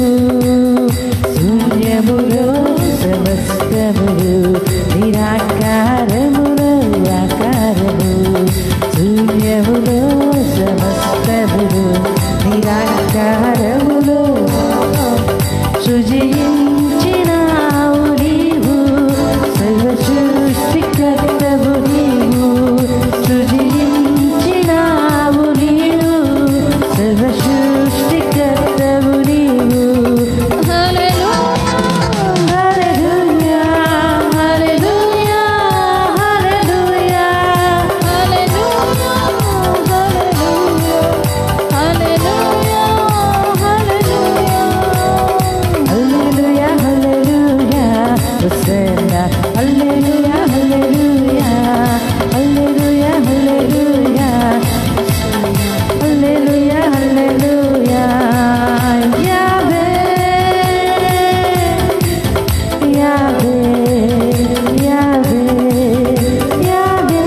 శూన్యములో సమస్తములు నిరాకారములో ఆకారము శూన్యములో సమస్తములు నిరాకారములో సృజించినావు నీవు సర్వ సృష్టికర్తవు నీవు సృజించినావు నీవు సర్వ సృష్టికర్తవు నీవు హల్లెలూయా హల్లెలూయా హల్లెలూయా హల్లెలూయా హల్లెలూయా హోసన్నా హల్లెలూయా హల్లెలూయా హల్లెలూయా హల్లెలూయా హల్లెలూయా హల్లెలూయా యావే యావే యావే యావే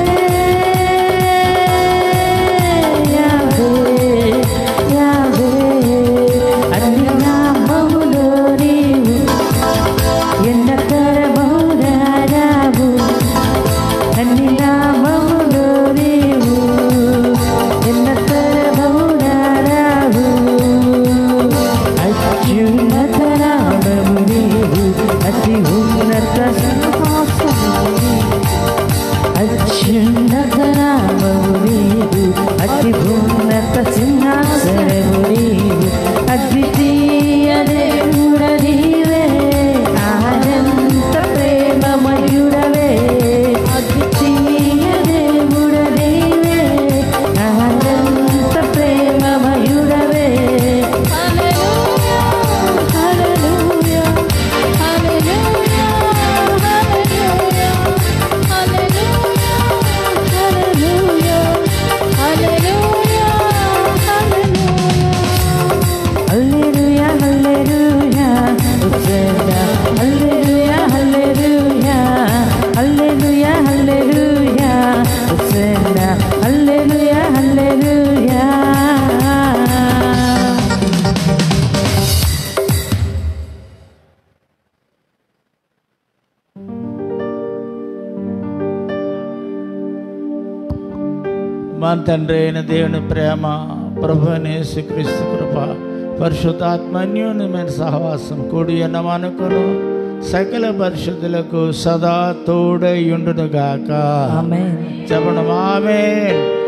యావే యావే అన్ని నామములో నీవు ఎన్నతర బహుదారావు అన్ని నామములో నీవు ఎన్నతర బహుదారావు అత్యున్నత నామము నీవు అతి ఉన్నత సింహాసనము నీవు. అత్యున్నత నామము నీవు అతి ఉన్నత సింహాసనము నీవు అద్వితీయ దేవుడ నీవే ఆనంత ప్రేమమయుడవే అద్వితీయ దేవుడ నీవే ఆనంత ప్రేమమయుడవే హల్లెలూయా హల్లెలూయా హల్లెలూయా హోసన్నా హల్లెలూయా హల్లెలూయా హల్లెలూయా హల్లెలూయా హోసన్నా హల్లెలూయా హల్లెలూయా మా తండ్రి అయిన దేవుని ప్రేమ ప్రభు యేసుక్రీస్తు కృప పరిశుద్ధాత్మన్యూనమైన సహవాసం కూడి మనకును సకల పరిశుద్ధులకు సదా తోడై ఉండునుగాక ఆమేన్ చెప్పడం ఆమె